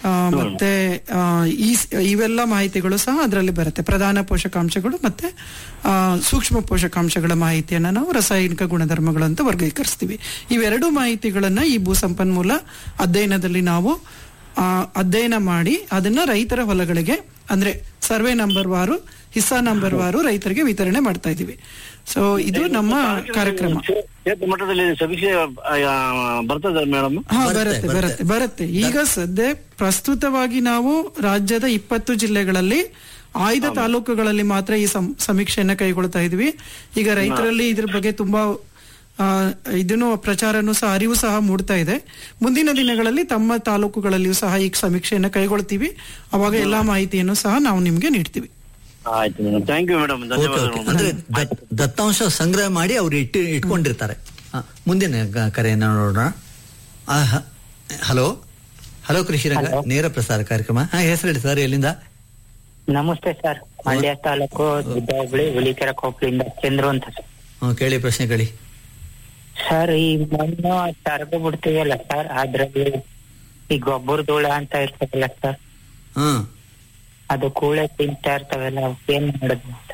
ಆ, ಮತ್ತೆ ಆ, ಈ ಸ್- ಇವೆಲ್ಲ ಮಾಹಿತಿಗಳು ಸಹ ಅದರಲ್ಲಿ ಬರುತ್ತೆ ಪ್ರಧಾನ ಪೋಷಕಾಂಶಗಳು ಮತ್ತೆ ಆ, ಸೂಕ್ಷ್ಮ ಪೋಷಕಾಂಶಗಳ ಮಾಹಿತಿಯನ್ನ ನಾವು ರಾಸಾಯನಿಕ ಗುಣಧರ್ಮಗಳು ಅಂತ ವರ್ಗೀಕರಿಸ್ತೀವಿ ಇವೆರಡು ಮಾಹಿತಿಗಳನ್ನ ಈ ಭೂ ಸಂಪನ್ಮೂಲ ಅಧ್ಯಯನದಲ್ಲಿ ನಾವು ಆ, ಅಧ್ಯಯನ ಮಾಡಿ ಅದನ್ನ ರೈತರ ಹೊಲಗಳಿಗೆ ಅಂದ್ರೆ ಸರ್ವೆ ನಂಬರ್ ವಾರು ಹಿಸ್ಸಾ ನಂಬರ್ ವಾರು ರೈತರಿಗೆ ವಿತರಣೆ ಮಾಡ್ತಾ ಇದೀವಿ ಸೊ ಇದು ನಮ್ಮ ಕಾರ್ಯಕ್ರಮ ಕ್ಷೇತ್ರ ಮಟ್ಟದಲ್ಲಿ ಸಮೀಕ್ಷೆ ಆ, ಬರ್ತದೆ ಮೇಡಮ್ ಹಾ ಬರುತ್ತೆ ಬರುತ್ತೆ ಬರುತ್ತೆ ಈಗ ಸದ್ಯ ಪ್ರಸ್ತುತವಾಗಿ ನಾವು ರಾಜ್ಯದ ಇಪ್ಪತ್ತು ಜಿಲ್ಲೆಗಳಲ್ಲಿ ಆಯ್ದ ತಾಲೂಕುಗಳಲ್ಲಿ ಮಾತ್ರ ಈ ಸಂ- ಸಮೀಕ್ಷೆಯನ್ನ ಕೈಗೊಳ್ತಾ ಇದ್ವಿ ಈಗ ರೈತರಲ್ಲಿ ಇದ್ರ ಬಗ್ಗೆ ತುಂಬಾ ಆ, ಇದನ್ನು ಪ್ರಚಾರನೂ ಸಹ ಅರಿವು ಸಹ ಮೂಡ್ತಾ ಇದೆ ಮುಂದಿನ ದಿನಗಳಲ್ಲಿ ತಮ್ಮ ತಾಲೂಕುಗಳಲ್ಲಿಯೂ ಸಹ ಈ ಸಮೀಕ್ಷೆಯನ್ನ ಕೈಗೊಳ್ತೀವಿ ಅವಾಗ ಎಲ್ಲಾ ಮಾಹಿತಿಯನ್ನು ಸಹ ನಾವು ನಿಮ್ಗೆ ನೀಡ್ತೀವಿ ಆಯ್ತು madam thank you madam okay, okay. ಅಂದ್ರೆ ದತ್- ದತ್ತಾಂಶ ಸಂಗ್ರಹ ಮಾಡಿ ಅವ್ರು ಇಟ್ಟು ಇಟ್ಕೊಂಡಿರ್ತಾರೆ ಆ, ಮುಂದಿನ ಗ- ಕರೆಯನ್ನ ನೋಡೋಣ ಆ, ಹ- ಹಲೋ ಹಲೋ ಕೃಷಿ ರಂಗ ನೇರ ಪ್ರಸಾರ ಕಾರ್ಯಕ್ರಮ ಹಾ ಹೆಸರು ಹೇಳಿ ಸರ್ ಎಲ್ಲಿಂದ ನಮಸ್ತೆ ಸರ್ ಮಂಡ್ಯ ತಾಲೂಕು ದುಡ್ಡಹಳ್ಳಿ ಹುಲಿಕೆರೆ ಕೊಪ್ಪಳಿಂದ ಚಂದ್ರು ಅಂತ ಸರ್. ಹ್ಮ್, ಕೇಳಿ ಪ್ರಶ್ನೆ ಕೇಳಿ ಸರ್ ಈ ಮಣ್ಣು ತರಗು ಬಿಡ್ತೀವಲ್ಲ ಸರ್ ಅದ್ರಲ್ಲಿ ಈ ಗೊಬ್ಬರ ಧೂಳ ಅಂತ ಇರ್ತದಲ್ಲ ಸರ್ ಹ್ಮ್ ಅದು ಕೂಳೆ ತಿಂತಾ ಇರ್ತಾವಲ್ಲ ಅವಕ್ಕೆ ಏನ್ ಮಾಡೋದು ಅಂತ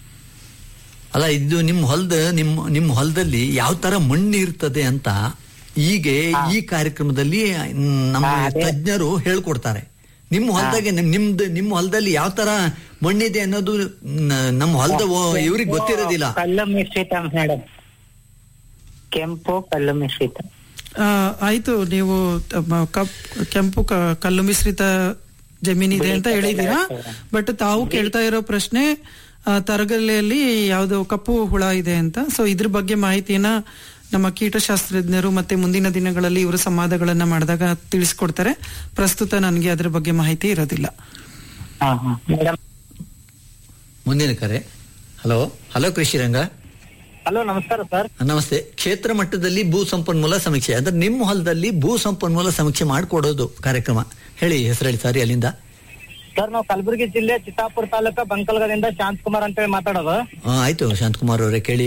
ಅಲ್ಲ ಇದು ನಿಮ್ ಹೊಲದ ನಿಮ್ ನಿಮ್ ಹೊಲದಲ್ಲಿ ಯಾವ ತರ ಮಣ್ಣು ಇರ್ತದೆ ಅಂತ ಈಗ ಈ ಕಾರ್ಯಕ್ರಮದಲ್ಲಿ ಮ್, ನಮ್ಮ ತಜ್ಞರು ಹೇಳ್ಕೊಡ್ತಾರೆ ನಿಮ್ಮ ಹೊಲದಾಗೆ ನಿಮ್ ನಿಮ್ದು ನಿಮ್ಮ ಹೊಲದಲ್ಲಿ ಯಾವ ತರ ಮಣ್ಣಿದೆ ಅನ್ನೋದು ನ- ನಮ್ಮ ಹೊಲದ ಇವ್ರಿಗೆ ಗೊತ್ತಿರೋದಿಲ್ಲ ಕಲ್ಲು ಮಿಶ್ರಿತ ಮೇಡಮ್ ಕೆಂಪು ಕಲ್ಲು ಮಿಶ್ರಿತ ಆ, ಆಯ್ತು ನೀವು ತಮ್ಮ ಕಪ್ ಕೆಂಪು ಕ- ಕಲ್ಲು ಮಿಶ್ರಿತ ಜಮೀನಿದೆ ಅಂತ ಹೇಳಿದೀರಾ ಬಟ್ ತಾವು ಕೇಳ್ತಾ ಇರೋ ಪ್ರಶ್ನೆ ಆ, ತರಗಲೆಯಲ್ಲಿ ಯಾವ್ದು ಕಪ್ಪು ಹುಳ ಇದೆ ಅಂತ ಸೊ ಇದ್ರ ಬಗ್ಗೆ ಮಾಹಿತಿಯನ್ನ ನಮ್ಮ ಕೀಟಶಾಸ್ತ್ರಜ್ಞರು ಮತ್ತೆ ಮುಂದಿನ ದಿನಗಳಲ್ಲಿ ಇವರು ಸಂವಾದಗಳನ್ನ ಮಾಡಿದಾಗ ತಿಳಿಸ್ಕೊಡ್ತಾರೆ ಪ್ರಸ್ತುತ ನನಗೆ ಅದ್ರ ಬಗ್ಗೆ ಮಾಹಿತಿ ಇರೋದಿಲ್ಲ ಮೇಡಮ್ ಮುಂದಿನ ಕರೆ ಹಲೋ ಹಲೋ ಕೃಷಿ ರಂಗ ಹಲೋ ನಮಸ್ಕಾರ ಸರ್ ನಮಸ್ತೆ ಕ್ಷೇತ್ರ ಮಟ್ಟದಲ್ಲಿ ಭೂ ಸಂಪನ್ಮೂಲ ಸಮೀಕ್ಷೆ ಅಂದ್ರೆ ನಿಮ್ಮ ಹೊಲದಲ್ಲಿ ಭೂ ಸಂಪನ್ಮೂಲ ಸಮೀಕ್ಷೆ ಮಾಡಿಕೊಡೋದು ಕಾರ್ಯಕ್ರಮ ಹೇಳಿ ಹೆಸರು ಹೇಳಿ ಸಾರಿ ಅಲ್ಲಿಂದ ಸರ್ ನಾವು ಕಲಬುರಗಿ ಜಿಲ್ಲೆ ಚಿತ್ತಾಪುರ ತಾಲೂಕ ಬಂಕಲ್ಗದಿಂದ ಶಾಂತಕುಮಾರ್ ಅಂತ ಹೇಳಿ ಮಾತಾಡೋದು ಆ, ಆಯ್ತು ಶಾಂತಕುಮಾರ್ ಅವರೇ ಕೇಳಿ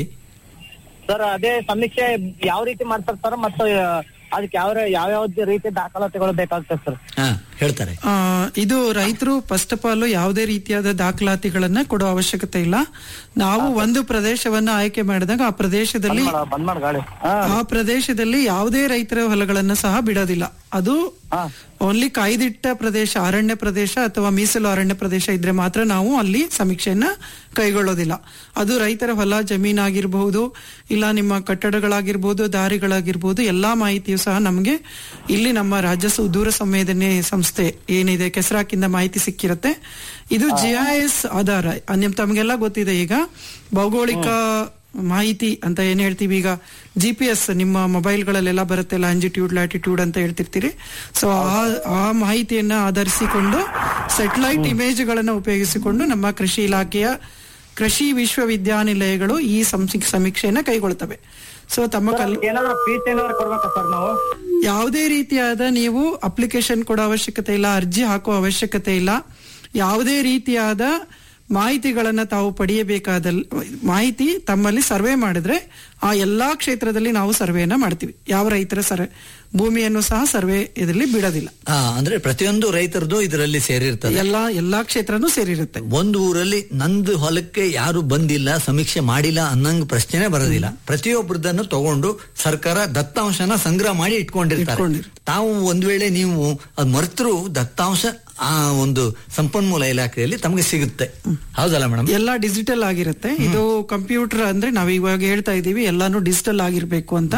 ಸರ್ ಅದೇ ಸಮೀಕ್ಷೆ ಯಾವ ರೀತಿ ಮಾಡ್ತಾರೆ ಸರ್ ಮತ್ತು ಅದಕ್ಕೆ ಯಾವ ಯಾವ ಯಾವ ರೀತಿ ದಾಖಲಾತಿಗಳು ಬೇಕಾಗ್ತದೆ ಸರ್ ಹಾ ಹೇಳ್ತಾರೆ ಆ, ಇದು ರೈತರು ಫಸ್ಟ್ ಆಫ್ ಆಲ್ ಯಾವುದೇ ರೀತಿಯಾದ ದಾಖಲಾತಿಗಳನ್ನ ಕೊಡೋ ಅವಶ್ಯಕತೆ ಇಲ್ಲ ನಾವು ಒಂದು ಪ್ರದೇಶವನ್ನ ಆಯ್ಕೆ ಮಾಡಿದಾಗ ಆ ಪ್ರದೇಶದಲ್ಲಿ ಬಂದ್ ಮಾಡಿ ಗಾಡಿ ಆ ಪ್ರದೇಶದಲ್ಲಿ ಯಾವುದೇ ರೈತರ ಹೊಲಗಳನ್ನ ಸಹ ಬಿಡೋದಿಲ್ಲ ಅದು ಓನ್ಲಿ ಕಾಯ್ದಿಟ್ಟ ಪ್ರದೇಶ ಅರಣ್ಯ ಪ್ರದೇಶ ಅಥವಾ ಮೀಸಲು ಅರಣ್ಯ ಪ್ರದೇಶ ಇದ್ರೆ ಮಾತ್ರ ನಾವು ಅಲ್ಲಿ ಸಮೀಕ್ಷೆಯನ್ನ ಕೈಗೊಳ್ಳೋದಿಲ್ಲ ಅದು ರೈತರ ಹೊಲ ಜಮೀನಾಗಿರ್ಬಹುದು ಇಲ್ಲ ನಿಮ್ಮ ಕಟ್ಟಡಗಳಾಗಿರ್ಬೋದು ದಾರಿಗಳಾಗಿರ್ಬೋದು ಎಲ್ಲಾ ಮಾಹಿತಿಯು ಸಹ ನಮಗೆ ಇಲ್ಲಿ ನಮ್ಮ ರಾಜ್ಯ ಸುದೂರ ಸಂವೇದನೆ ಸಂಸ್ಥೆ ಏನಿದೆ ಕೆಸರಾಕಿಂದ ಮಾಹಿತಿ ಸಿಕ್ಕಿರುತ್ತೆ ಇದು ಜಿಐಎಸ್ ಆಧಾರ ಆ, ನಿಮ್ ತಮಗೆಲ್ಲ ಗೊತ್ತಿದೆ ಈಗ ಭೌಗೋಳಿಕ ಮಾಹಿತಿ ಅಂತ ಏನ್ ಹೇಳ್ತೀವಿ ಈಗ ಜಿ ಪಿ ಎಸ್ ನಿಮ್ಮ ಮೊಬೈಲ್ಗಳಲ್ಲೆಲ್ಲ ಬರುತ್ತೆ ಲ್ಯಾಂಜಿಟ್ಯೂಡ್ ಲ್ಯಾಟಿಟ್ಯೂಡ್ ಅಂತ ಹೇಳ್ತಿರ್ತೀರಿ ಸೊ ಆ ಆ ಮಾಹಿತಿಯನ್ನ ಆಧರಿಸಿಕೊಂಡು ಸೆಟಲೈಟ್ ಇಮೇಜ್ಗಳನ್ನ ಉಪಯೋಗಿಸಿಕೊಂಡು ನಮ್ಮ ಕೃಷಿ ಇಲಾಖೆಯ ಕೃಷಿ ವಿಶ್ವವಿದ್ಯಾನಿಲಯಗಳು ಈ ಸಂಸಿ- ಸಮೀಕ್ಷೆಯನ್ನ ಕೈಗೊಳ್ತವೆ ಸೊ ತಮ್ಮ ಕಲ್ ಏನಾದ್ರು ಫೀಸ್ ಏನಾದ್ರು ಕೊಡ್ಬೇಕಾ ಸರ್ ನಾವು ಯಾವುದೇ ರೀತಿಯಾದ ನೀವು ಅಪ್ಲಿಕೇಶನ್ ಕೊಡೋ ಅವಶ್ಯಕತೆ ಇಲ್ಲ ಅರ್ಜಿ ಹಾಕೋ ಅವಶ್ಯಕತೆ ಇಲ್ಲ ಯಾವುದೇ ರೀತಿಯಾದ ಮಾಹಿತಿಗಳನ್ನ ತಾವು ಪಡೆಯಬೇಕಾದ ಮಾಹಿತಿ ತಮ್ಮಲ್ಲಿ ಸರ್ವೆ ಮಾಡಿದ್ರೆ ಆ ಎಲ್ಲಾ ಕ್ಷೇತ್ರದಲ್ಲಿ ನಾವು ಸರ್ವೆಯನ್ನ ಮಾಡ್ತೀವಿ ಯಾವ ರೈತರ ಸರ್ ಭೂಮಿಯನ್ನು ಸಹ ಸರ್ವೆ ಇದರಲ್ಲಿ ಬಿಡೋದಿಲ್ಲ ಆ, ಅಂದ್ರೆ ಪ್ರತಿಯೊಂದು ರೈತರದು ಇದರಲ್ಲಿ ಸೇರಿರ್ತದೆ ಎಲ್ಲಾ ಎಲ್ಲಾ ಕ್ಷೇತ್ರನೂ ಸೇರಿರುತ್ತೆ ಒಂದು ಊರಲ್ಲಿ ನಂದು ಹೊಲಕ್ಕೆ ಯಾರು ಬಂದಿಲ್ಲ ಸಮೀಕ್ಷೆ ಮಾಡಿಲ್ಲ ಅನ್ನಂಗ್ ಪ್ರಶ್ನೆನೇ ಬರೋದಿಲ್ಲ ಪ್ರತಿಯೊಬ್ಬರದನ್ನು ತಗೊಂಡು ಸರ್ಕಾರ ದತ್ತಾಂಶನ ಸಂಗ್ರಹ ಮಾಡಿ ಇಟ್ಕೊಂಡಿರ್ತಾರೆ ತಾವು ಒಂದ್ ವೇಳೆ ನೀವು ಅದ್ ಮರ್ತರು ದತ್ತಾಂಶ ಆ ಒಂದು ಸಂಪನ್ಮೂಲ ಇಲಾಖೆಯಲ್ಲಿ ತಮಗೆ ಸಿಗುತ್ತೆ ಹೌದಲ್ಲ ಮೇಡಮ್ ಎಲ್ಲ ಡಿಜಿಟಲ್ ಆಗಿರುತ್ತೆ ಇದು ಕಂಪ್ಯೂಟರ್ ಅಂದ್ರೆ ನಾವ್ ಇವಾಗ ಹೇಳ್ತಾ ಇದೀವಿ ಎಲ್ಲಾನು ಡಿಜಿಟಲ್ ಆಗಿರ್ಬೇಕು ಅಂತ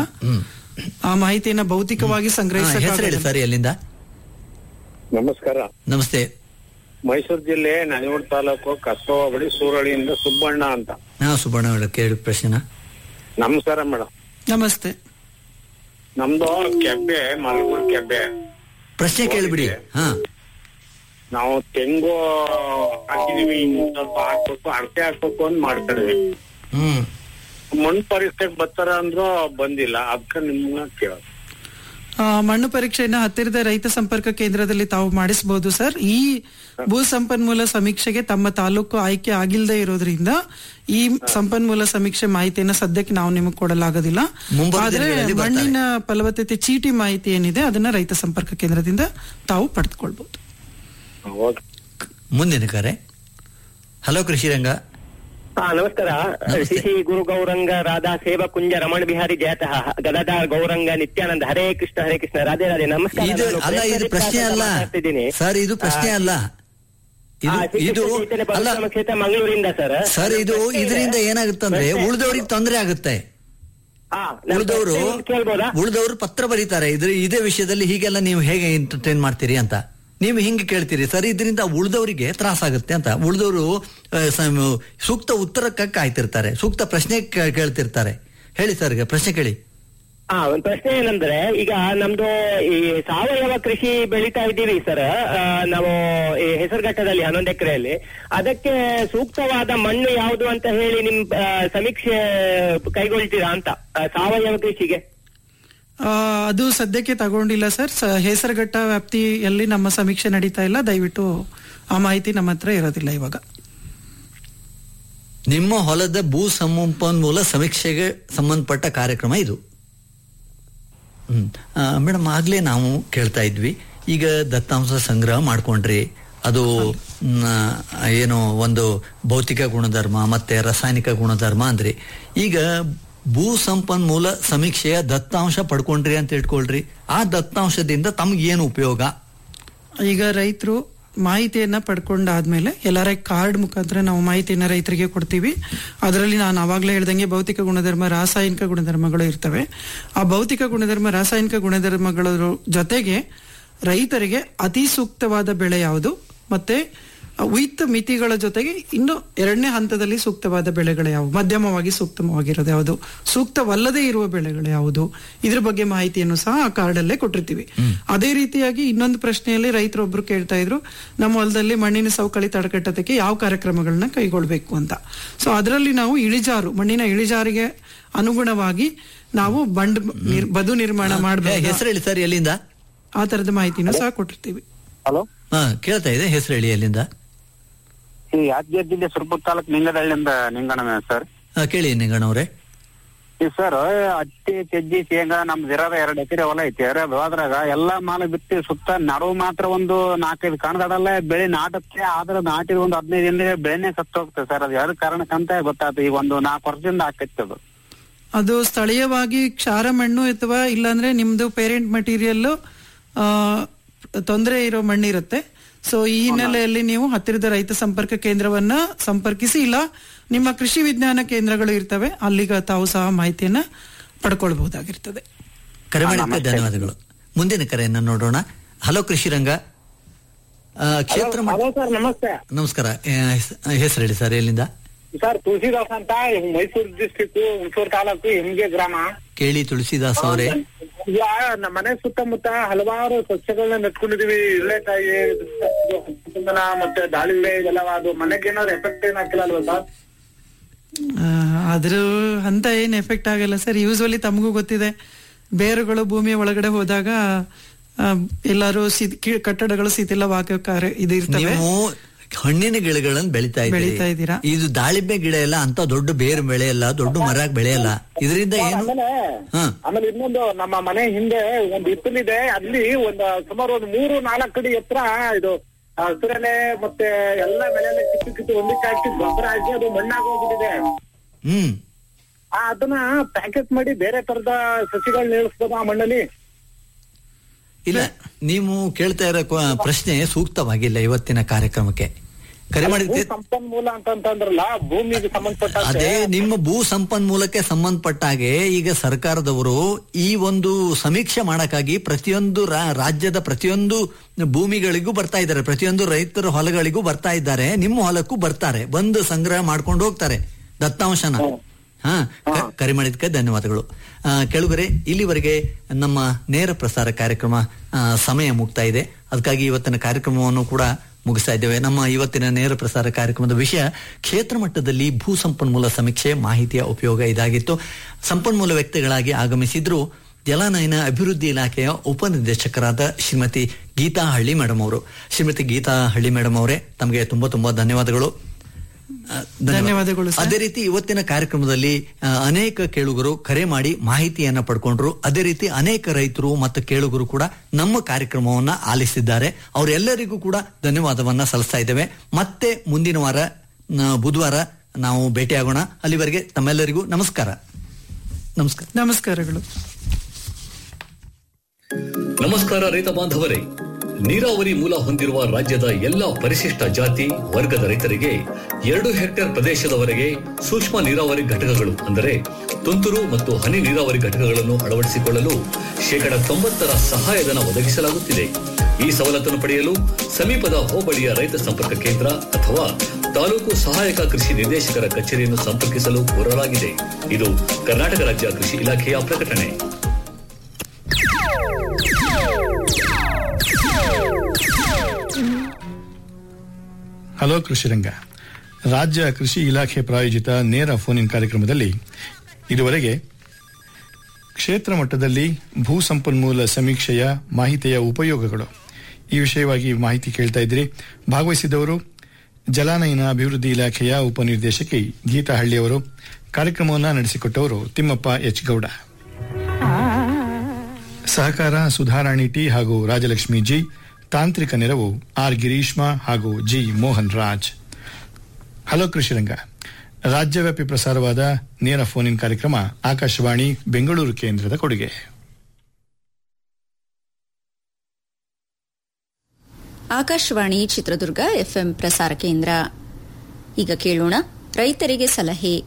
ಆ ಮಾಹಿತಿಯನ್ನ ಭೌತಿಕವಾಗಿ ಹೆಸರು ಹೇಳಿ ಸಂಗ್ರಹಿಸ ಸರಿ ಅಲ್ಲಿಂದ ನಮಸ್ಕಾರ ನಮಸ್ತೆ ಮೈಸೂರು ಜಿಲ್ಲೆ ನನೆಯೂರು ತಾಲೂಕು ಕಸಬ ಬಳಿ ಸೂರಳಿಯಿಂದ ಸುಬ್ಬಣ್ಣ ಅಂತ ಹಾ ಸುಬ್ಬಣ್ಣ ಅವರ ಕೇಳಿ ಪ್ರಶ್ನೆನ ನಮಸ್ಕಾರ ಮೇಡಮ್ ನಮಸ್ತೆ ನಮ್ದು ಕೆಬ್ಬೆ ಮಲಗೂರು ಕೆಬ್ಬೆ ಪ್ರಶ್ನೆ ಕೇಳಿಬಿಡಿ ಹಾ ನಾವು ತೆಂಗು ಹಾಕಿದೀವಿ ಇನ್ನು ಸ್ವಲ್ಪ ಹಾಕ್ಬೇಕು ಅಳತೆ ಹಾಕ್ಬೇಕು ಅಂತ ಮಾಡ್ತಾ ಇದೀವಿ ಹ್ಮ್ ಮಣ್ಣು ಪರೀಕ್ಷೆಗೆ ಬರ್ತಾರ ಅಂದ್ರು ಬಂದಿಲ್ಲ ಅದಕ್ಕೆ ನಿಮ್ನ ಕೇಳೋದು ಆ, ಮಣ್ಣು ಪರೀಕ್ಷೆಯನ್ನ ಹತ್ತಿರದ ರೈತ ಸಂಪರ್ಕ ಕೇಂದ್ರದಲ್ಲಿ ತಾವು ಮಾಡಿಸಬಹುದು ಸರ್ ಈ ಭೂ ಸಂಪನ್ಮೂಲ ಸಮೀಕ್ಷೆಗೆ ತಮ್ಮ ತಾಲೂಕು ಆಯ್ಕೆ ಆಗಿಲ್ಲದೆ ಇರೋದ್ರಿಂದ ಈ ಸಂಪನ್ಮೂಲ ಸಮೀಕ್ಷೆ ಮಾಹಿತಿಯನ್ನ ಸದ್ಯಕ್ಕೆ ನಾವು ನಿಮಗೆ ಕೊಡಲಾಗೋದಿಲ್ಲ ಮುಂಬರುವ ಆದ್ರೆ ದಿನಗಳಲ್ಲಿ ಬರ್ತಾರೆ. ಮಣ್ಣಿನ ಫಲವತ್ತತೆ ಚೀಟಿ ಮಾಹಿತಿ ಏನಿದೆ ಅದನ್ನ ರೈತ ಸಂಪರ್ಕ ಕೇಂದ್ರದಿಂದ ತಾವು ಪಡೆದುಕೊಳ್ಬಹುದು ಮುಂದಿನ ಕರೆ ಹಲೋ ಕೃಷಿ ರಂಗ ಹಾ ನಮಸ್ಕಾರ ಶ್ರೀ ಶ್ರೀ ಗುರು ಗೌರಂಗ ರಾಧಾ ಸೇವಾ ಕುಂಜ ರಮಣ ಬಿಹಾರಿ ಜಯತಃ ಗದಾಧಾರ್ ಗೌರಂಗ ನಿತ್ಯಾನಂದ ಹರೇ ಕೃಷ್ಣ ಹರೇ ಕೃಷ್ಣ ರಾಧೆ ರಾಧೆ ನಮಸ್ಕಾರ ಇದು ನಾನು ಅಲ್ಲ ಇದು ಪ್ರೇಮದಿಂದ ಪ್ರಶ್ನೆ ಅಲ್ಲ ಮಾತಾಡ್ತಿದ್ದೀನಿ. ಸರ್ ಇದು ಪ್ರಶ್ನೆ ಅಲ್ಲ ಆ, ಇದು ಶ್ರೀ ಇದು ಕೃಷ್ಣ ಚೈತನ್ಯ ಅಲ್ಲ ಪರಶುರಾಮ ಕ್ಷೇತ್ರ ಮಂಗಳೂರಿಂದ ಸರ್ ಸರ್ ಇದು ಪ್ರಶ್ನೆ ಇದೆ. ಇದರಿಂದ ಏನಾಗುತ್ತಂದ್ರೆ ಪ್ರಶ್ನೆ- ಉಳಿದವ್ರಿಗೆ ತೊಂದರೆ ಆಗುತ್ತೆ ಹಾ, ನಾನು ಉಳಿದವರು ಪ್ರಶ್ನೆ ಒಂದು ಕೇಳ್ಬೋದಾ ಉಳಿದವರು ಪತ್ರ ಬರೀತಾರೆ ಇದ್ರ ಇದೇ ವಿಷಯದಲ್ಲಿ ಹೀಗೆಲ್ಲ ನೀವು ಹೇಗೆ ಎಂಟರ್ಟೈನ್ ಮಾಡ್ತೀರಿ ಅಂತ ನೀವು ಹಿಂಗೆ ಕೇಳ್ತೀರಿ ಸರ್ ಇದರಿಂದ ಉಳಿದವರಿಗೆ ತ್ರಾಸಾಗುತ್ತೆ ಅಂತ ಉಳಿದವರು ಸೂಕ್ತ ಉತ್ತರಕ್ಕೆ ಕಾಯ್ತಿರ್ತಾರೆ ಸೂಕ್ತ ಪ್ರಶ್ನೆ ಕೇ- ಕೇಳ್ತಿರ್ತಾರೆ ಹೇಳಿ ಸರ್ ಈಗ ಪ್ರಶ್ನೆ ಕೇಳಿ ಹಾ ಒಂದ್ ಪ್ರಶ್ನೆ ಏನಂದ್ರೆ ಈಗ ನಮ್ದು ಈ ಸಾವಯವ ಕೃಷಿ ಬೆಳಿತಾ ಇದ್ದೀವಿ ಸರ್ ಆ, ನಾವು ಈ ಹೆಸರುಘಟ್ಟದಲ್ಲಿ ಹನ್ನೊಂದು ಎಕರೆಯಲ್ಲಿ ಅದಕ್ಕೆ ಸೂಕ್ತವಾದ ಮಣ್ಣು ಯಾವುದು ಅಂತ ಹೇಳಿ ನಿಮ್ ಆ, ಸಮೀಕ್ಷೆ ಕೈಗೊಳ್ತೀರಾ ಅಂತ ಆ, ಸಾವಯವ ಕೃಷಿಗೆ ಆ, ಅದು ಸದ್ಯಕ್ಕೆ ತಗೊಂಡಿಲ್ಲ ಸರ್ ಸ- ಹೆಸರುಘಟ್ಟ ವ್ಯಾಪ್ತಿಯಲ್ಲಿ ನಮ್ಮ ಸಮೀಕ್ಷೆ ನಡೀತಾ ಇಲ್ಲ ದಯವಿಟ್ಟು ಆ ಮಾಹಿತಿ ನಮ್ಮ ಹತ್ರ ಇರೋದಿಲ್ಲ ಇವಾಗ ನಿಮ್ಮ ಹೊಲದ ಭೂ ಸಂಪನ್ಮೂಲ ಸಮೀಕ್ಷೆಗೆ ಸಂಬಂಧಪಟ್ಟ ಕಾರ್ಯಕ್ರಮ ಇದು ಹ್ಮ್ ಮೇಡಮ್ ಆಗ್ಲೇ ನಾವು ಕೇಳ್ತಾ ಇದ್ವಿ ಈಗ ದತ್ತಾಂಶ ಸಂಗ್ರಹ ಮಾಡ್ಕೊಂಡ್ರಿ ಅದು ಮ್, ಏನು ಒಂದು ಭೌತಿಕ ಗುಣಧರ್ಮ ಮತ್ತೆ ರಾಸಾಯನಿಕ ಗುಣಧರ್ಮ ಅಂದ್ರಿ ಈಗ ಭೂ ಸಂಪನ್ಮೂಲ ಸಮೀಕ್ಷೆಯ ದತ್ತಾಂಶ ಪಡ್ಕೊಂಡ್ರಿ ಅಂತ ಇಟ್ಕೊಳ್ರಿ ಆ ದತ್ತಾಂಶದಿಂದ ತಮ್ಗೇನು ಉಪಯೋಗ ಈಗ ರೈತರು ಮಾಹಿತಿಯನ್ನ ಪಡ್ಕೊಂಡಾದ್ಮೇಲೆ ಎಲ್ಲರ ಕಾರ್ಡ್ ಮುಖಾಂತರ ನಾವು ಮಾಹಿತಿಯನ್ನ ರೈತರಿಗೆ ಕೊಡ್ತೀವಿ ಅದರಲ್ಲಿ ನಾನು ಅವಾಗಲೇ ಹೇಳ್ದಂಗೆ ಭೌತಿಕ ಗುಣಧರ್ಮ ರಾಸಾಯನಿಕ ಗುಣಧರ್ಮಗಳು ಇರ್ತವೆ ಆ ಭೌತಿಕ ಗುಣಧರ್ಮ ರಾಸಾಯನಿಕ ಗುಣಧರ್ಮಗಳ ಜೊತೆಗೆ ರೈತರಿಗೆ ಅತಿ ಸೂಕ್ತವಾದ ಬೆಳೆ ಯಾವುದು ಮತ್ತೆ ವಿತ್ ಮಿತಿಗಳ ಜೊತೆಗೆ ಇನ್ನು ಎರಡನೇ ಹಂತದಲ್ಲಿ ಸೂಕ್ತವಾದ ಬೆಳೆಗಳು ಯಾವುವು ಮಧ್ಯಮವಾಗಿ ಸೂಕ್ತವಾಗಿರೋದು ಯಾವುದು ಸೂಕ್ತವಲ್ಲದೆ ಇರುವ ಬೆಳೆಗಳು ಯಾವುದು ಇದ್ರ ಬಗ್ಗೆ ಮಾಹಿತಿಯನ್ನು ಸಹ ಆ ಕಾರ್ಡಲ್ಲೇ ಕೊಟ್ಟಿರ್ತೀವಿ ಅದೇ ರೀತಿಯಾಗಿ ಇನ್ನೊಂದು ಪ್ರಶ್ನೆಯಲ್ಲಿ ರೈತರೊಬ್ರು ಕೇಳ್ತಾ ಇದ್ರು ನಮ್ಮ ಹೊಲದಲ್ಲಿ ಮಣ್ಣಿನ ಸವಕಳಿ ತಡೆಗಟ್ಟೋದಕ್ಕೆ ಯಾವ ಕಾರ್ಯಕ್ರಮಗಳನ್ನ ಕೈಗೊಳ್ಬೇಕು ಅಂತ ಸೊ ಅದರಲ್ಲಿ ನಾವು ಇಳಿಜಾರು ಮಣ್ಣಿನ ಇಳಿಜಾರಿಗೆ ಅನುಗುಣವಾಗಿ ನಾವು ಬಂಡ್ ನಿರ್- ಬದು ನಿರ್ಮಾಣ ಮಾಡಬೇಕು ಹೆಸರು ಹೇಳಿ ಸರ್ ಎಲ್ಲಿಂದ ಆ ತರದ ಮಾಹಿತಿನೂ ಸಹ ಕೊಟ್ಟಿರ್ತೀವಿ ಹಲೋ ಹಾ ಕೇಳ್ತಾ ಇದೆ ಹೆಸರು ಹೇಳಿ ಎಲ್ಲಿಂದ ಈ ಯಾದಗಿರಿ ಜಿಲ್ಲೆ ಸುರಪುರ ತಾಲೂಕು ನಿಂಗದಳ್ಳಿಯಿಂದ ನಿಂಗಣ್ಣ ಸರ್ ಹಾ, ಕೇಳಿ ನಿಂಗಣ್ಣವ್ರೆ ಈ ಸರ್ ಹತ್ತಿ ಸಜ್ಜಿ ಶೇಂಗಾ ನಮ್ದು ಇರೋದ ಎರಡ್ ಎಕರೆ ಹೊಲ ಐತಿ ಇರೋದು ಅದ್ರಾಗ ಎಲ್ಲಾ ಮಾಲ ಬಿತ್ತಿ ಸುತ್ತ ನಡುವು ಮಾತ್ರ ಒಂದು ನಾಲ್ಕೈದು ಕಣದಡಲ್ಲ ಬೆಳೆ ನಾಟುತ್ತೆ ಆದ್ರೆ ನಾಟಿದ ಒಂದು ಹದಿನೈದು ದಿನ ಬೆಳೆನೆ ಸತ್ತು ಹೋಗ್ತದೆ ಸರ್ ಅದು ಯಾವ್ದು ಕಾರಣಕ್ಕಂತ ಗೊತ್ತಾಯ್ತು ಈಗ ಒಂದು ನಾಲ್ಕು ವರ್ಷದಿಂದ ಆಕೈತಿ ಅದು ಅದು ಸ್ಥಳೀಯವಾಗಿ ಕ್ಷಾರ ಮಣ್ಣು ಅಥವಾ ಇಲ್ಲಾಂದ್ರೆ ನಿಮ್ದು ಪೇರೆಂಟ್ ಮಟೀರಿಯಲ್ ತೊಂದರೆ ಇರೋ ಮಣ್ಣಿರುತ್ತೆ ಸೊ ಈ ಹಿನ್ನೆಲೆಯಲ್ಲಿ ನೀವು ಹತ್ತಿರದ ರೈತ ಸಂಪರ್ಕ ಕೇಂದ್ರವನ್ನ ಸಂಪರ್ಕಿಸಿ ಇಲ್ಲ ನಿಮ್ಮ ಕೃಷಿ ವಿಜ್ಞಾನ ಕೇಂದ್ರಗಳು ಇರ್ತವೆ ಅಲ್ಲಿಗ ತಾವು ಸಹ ಮಾಹಿತಿಯನ್ನ ಪಡ್ಕೊಳ್ಬಹುದಾಗಿರ್ತದೆ ಕರೆ ಮಾಡಿದ್ದಕ್ಕೆ ಧನ್ಯವಾದಗಳು ಮುಂದಿನ ಕರೆಯನ್ನು ನೋಡೋಣ ಹಲೋ ಕೃಷಿ ರಂಗ ಆ, ಕ್ಷೇತ್ರ ಮಟ್ಟ- ಹಲೋ ಸರ್ ನಮಸ್ತೆ ನಮಸ್ಕಾರ ಹೆಸರು ಹೇಳಿ ಸರ್ ಎಲ್ಲಿಂದ ಸರ್ ತುಳಸಿದಾಸ್ ಅಂತ ಮೈಸೂರು ಡಿಸ್ಟಿಕ್ ಹುಣಸೂರು ತಾಲೂಕು ಹೆಮ್ಗೆ ಗ್ರಾಮ ಕೇಳಿ ತುಳಸಿದಾಸ್ ಅವರೇ ಈಗ ನಮ್ಮ ಮನೆ ಸುತ್ತಮುತ್ತ ಹಲವಾರು ಸಸ್ಯಗಳನ್ನ ನೆಟ್ಕೊಂಡಿದೀವಿ ಇಳ್ಳೆಕಾಯಿ ಚಂದನ ಮತ್ತೆ ದಾಳಿಂಬೆ ಇದೆಲ್ಲ ಅದು ಮನೆಗೆ ಏನಾದ್ರು ಎಫೆಕ್ಟ್ ಏನ್ ಹಾಕಿಲ್ಲ ಅಲ್ವಾ ಸರ್ ಆ, ಅದ್ರ ಅಂತ ಏನ್ ಎಫೆಕ್ಟ್ ಆಗಲ್ಲ ಸರ್ ಯೂಸ್ವಲಿ ತಮಗೂ ಗೊತ್ತಿದೆ ಬೇರುಗಳು ಭೂಮಿಯ ಒಳಗಡೆ ಹೋದಾಗ ಆ, ಎಲ್ಲರೂ ಸಿ- ಕಿ- ಕಟ್ಟಡಗಳು ಶಿಥಿಲವಾಗಕ್ಕೆ ಇದು ಇರ್ತವೆ ನೀವು ಹಣ್ಣಿನ ಗಿಡಗಳನ್ನು ಬೆಳಿತಾ ಬೆಳಿತಾ ಇದ್ದೀರಿ ಇದ್ದೀರಾ. ಇದು ದಾಳಿಂಬೆ ಗಿಡ ಎಲ್ಲ ಅಂತ ದೊಡ್ಡ ಬೇರು ಬೆಳೆಯಲ್ಲ ದೊಡ್ಡ ಮರ ಬೆಳೆಯಲ್ಲ ಇದರಿಂದ ಏನು ಆಮೇಲೆ ಹಾ ಆಮೇಲೆ ಇನ್ನೊಂದು ನಮ್ಮ ಮನೆ ಹಿಂದೆ ಒಂದು ಹಿತ್ತಲಿದೆ ಅಲ್ಲಿ ಒಂದು ಸುಮಾರು ಒಂದು ಮೂರು ನಾಲ್ಕು ಅಡಿ ಎತ್ತರ ಇದು ಹಸಿರೆಲೆ ಮತ್ತೆ ಎಲ್ಲ ಬೆಳೆಲ್ಲ ಕಿತ್ತು ಕಿತ್ತು ಒಂದಕ್ಕೆ ಹಾಕಿ ಗೊಬ್ಬರ ಹಾಕಿ ಅದು ಮಣ್ಣಾಗಿ ಹೋಗ್ಬಿಟ್ಟಿದೆ ಹ್ಮ್ ಆ, ಅದನ್ನ ಪ್ಯಾಕೆಟ್ ಮಾಡಿ ಬೇರೆ ತರದ ಸಸಿಗಳನ್ನ ಇಳಿಸ್ಬೋದು ಆ ಮಣ್ಣಲ್ಲಿ ಇಲ್ಲ ನೀವು ಕೇಳ್ತಾ ಇರೋ ಕ್ವ- ಪ್ರಶ್ನೆ ಸೂಕ್ತವಾಗಿಲ್ಲ ಇವತ್ತಿನ ಕಾರ್ಯಕ್ರಮಕ್ಕೆ ಕರೆ ಮಾಡಿದ್ದೆ ಭೂ ಸಂಪನ್ಮೂಲ ಅಂತಂತಂದ್ರಲ್ಲ ಭೂಮಿಗೆ ಸಂಬಂಧಪಟ್ಟ ಅದೇ ನಿಮ್ಮ ಭೂ ಸಂಪನ್ಮೂಲಕ್ಕೆ ಸಂಬಂಧಪಟ್ಟ ಹಾಗೆ ಈಗ ಸರ್ಕಾರದವರು ಈ ಒಂದು ಸಮೀಕ್ಷೆ ಮಾಡಕ್ಕಾಗಿ ಪ್ರತಿಯೊಂದು ರಾ- ರಾಜ್ಯದ ಪ್ರತಿಯೊಂದು ಭೂಮಿಗಳಿಗೂ ಬರ್ತಾ ಇದ್ದಾರೆ ಪ್ರತಿಯೊಂದು ರೈತರ ಹೊಲಗಳಿಗೂ ಬರ್ತಾ ಇದ್ದಾರೆ ನಿಮ್ಮ ಹೊಲಕ್ಕೂ ಬರ್ತಾರೆ ಬಂದು ಸಂಗ್ರಹ ಮಾಡ್ಕೊಂಡು ಹೋಗ್ತಾರೆ ದತ್ತಾಂಶನ ಹಾ ಕ- ಕರೆ ಮಾಡಿದ್ದಕ್ಕೆ ಧನ್ಯವಾದಗಳು ಆ, ಕೆಳಗರೆ ಇಲ್ಲಿವರೆಗೆ ನಮ್ಮ ನೇರ ಪ್ರಸಾರ ಕಾರ್ಯಕ್ರಮ ಆ, ಸಮಯ ಮುಗ್ತಾ ಇದೆ ಅದಕ್ಕಾಗಿ ಇವತ್ತಿನ ಕಾರ್ಯಕ್ರಮವನ್ನು ಕೂಡ ಮುಗಿಸ್ತಾ ಇದ್ದೇವೆ ನಮ್ಮ ಇವತ್ತಿನ ನೇರ ಪ್ರಸಾರ ಕಾರ್ಯಕ್ರಮದ ವಿಷಯ ಕ್ಷೇತ್ರ ಮಟ್ಟದಲ್ಲಿ ಭೂ ಸಂಪನ್ಮೂಲ ಸಮೀಕ್ಷೆ ಮಾಹಿತಿಯ ಉಪಯೋಗ ಇದಾಗಿತ್ತು ಸಂಪನ್ಮೂಲ ವ್ಯಕ್ತಿಗಳಾಗಿ ಆಗಮಿಸಿದ್ರು ಜಲಾನಯನ ಅಭಿವೃದ್ಧಿ ಇಲಾಖೆಯ ಉಪನಿರ್ದೇಶಕರಾದ ಶ್ರೀಮತಿ ಗೀತಾ ಹಳ್ಳಿ ಮೇಡಮ್ ಅವರು ಶ್ರೀಮತಿ ಗೀತಾ ಹಳ್ಳಿ ಮೇಡಮ್ ಅವರೇ ತಮಗೆ ತುಂಬಾ ತುಂಬಾ ಧನ್ಯವಾದಗಳು ಆ, ಧನ್ಯವಾದಗಳು ಸರ್. ಅದೇ ರೀತಿ ಇವತ್ತಿನ ಕಾರ್ಯಕ್ರಮದಲ್ಲಿ ಆ, ಅನೇಕ ಕೇಳುಗರು ಕರೆ ಮಾಡಿ ಮಾಹಿತಿಯನ್ನ ಪಡ್ಕೊಂಡ್ರು ಅದೇ ರೀತಿ ಅನೇಕ ರೈತರು ಮತ್ತು ಕೇಳುಗರು ಕೂಡ ನಮ್ಮ ಕಾರ್ಯಕ್ರಮವನ್ನ ಆಲಿಸಿದ್ದಾರೆ ಅವರೆಲ್ಲರಿಗೂ ಕೂಡ ಧನ್ಯವಾದವನ್ನ ಸಲ್ಲಿಸ್ತಾ ಇದ್ದೇವೆ ಮತ್ತೆ ಮುಂದಿನ ವಾರ ನ- ಬುಧವಾರ ನಾವು ಭೇಟಿಯಾಗೋಣ ಅಲ್ಲಿವರೆಗೆ ತಮ್ಮೆಲ್ಲರಿಗೂ ನಮಸ್ಕಾರ ನಮಸ್ಕಾರ ನಮಸ್ಕಾರಗಳು ನಮಸ್ಕಾರ ರೈತ ಬಾಂಧವರೇ ನೀರಾವರಿ ಮೂಲ ಹೊಂದಿರುವ ರಾಜ್ಯದ ಎಲ್ಲಾ ಪರಿಶಿಷ್ಟ ಜಾತಿ ವರ್ಗದ ರೈತರಿಗೆ ಎರಡು ಹೆಕ್ಟೇರ್ ಪ್ರದೇಶದವರೆಗೆ ಸೂಕ್ಷ್ಮ ನೀರಾವರಿ ಘಟಕಗಳು ಅಂದರೆ ತುಂತುರು ಮತ್ತು ಹನಿ ನೀರಾವರಿ ಘಟಕಗಳನ್ನು ಅಳವಡಿಸಿಕೊಳ್ಳಲು ಶೇಕಡ ತೊಂಬತ್ತರ ಸಹಾಯಧನ ಒದಗಿಸಲಾಗುತ್ತಿದೆ ಈ ಸವಲತ್ತನ್ನು ಪಡೆಯಲು ಸಮೀಪದ ಹೋಬಳಿಯ ರೈತ ಸಂಪರ್ಕ ಕೇಂದ್ರ ಅಥವಾ ತಾಲೂಕು ಸಹಾಯಕ ಕೃಷಿ ನಿರ್ದೇಶಕರ ಕಚೇರಿಯನ್ನು ಸಂಪರ್ಕಿಸಲು ಕೋರಲಾಗಿದೆ ಇದು ಕರ್ನಾಟಕ ರಾಜ್ಯ ಕೃಷಿ ಇಲಾಖೆಯ ಪ್ರಕಟಣೆ ಹಲೋ ಕೃಷಿರಂಗ ರಾಜ್ಯ ಕೃಷಿ ಇಲಾಖೆ ಪ್ರಾಯೋಜಿತ ನೇರ ಫೋನ್ ಇನ್ ಕಾರ್ಯಕ್ರಮದಲ್ಲಿ ಇದುವರೆಗೆ ಕ್ಷೇತ್ರ ಮಟ್ಟದಲ್ಲಿ ಭೂ ಸಂಪನ್ಮೂಲ ಸಮೀಕ್ಷೆಯ ಮಾಹಿತಿಯ ಉಪಯೋಗಗಳು ಈ ವಿಷಯವಾಗಿ ಮಾಹಿತಿ ಕೇಳ್ತಾ ಇದ್ದೀರಿ ಭಾಗವಹಿಸಿದವರು ಜಲಾನಯನ ಅಭಿವೃದ್ಧಿ ಇಲಾಖೆಯ ಉಪನಿರ್ದೇಶಕಿ ಗೀತಾ ಹಳ್ಳಿಯವರು ಕಾರ್ಯಕ್ರಮವನ್ನು ನಡೆಸಿಕೊಟ್ಟವರು ತಿಮ್ಮಪ್ಪ ಎಚ್ ಗೌಡ ಸಹಕಾರ ಸುಧಾರಾಣಿ ಟಿ ಹಾಗೂ ರಾಜಲಕ್ಷ್ಮಿ ಜಿ ತಾಂತ್ರಿಕ ನೆರವು ಆರ್ ಗಿರೀಶ್ಮಾ ಹಾಗೂ ಜಿ ಮೋಹನ್ ರಾಜ್ ಹಲೋ ಕೃಷಿರಂಗ ರಾಜ್ಯವ್ಯಾಪಿ ಪ್ರಸಾರವಾದ ನೇರ ಫೋನ್ ಇನ್ ಕಾರ್ಯಕ್ರಮ ಆಕಾಶವಾಣಿ ಬೆಂಗಳೂರು ಕೇಂದ್ರದ ಕೊಡುಗೆ ಆಕಾಶವಾಣಿ ಚಿತ್ರದುರ್ಗ ಎಫ್ಎಂ ಪ್ರಸಾರ ಕೇಂದ್ರ ಈಗ ಕೇಳೋಣ ರೈತರಿಗೆ ಸಲಹೆ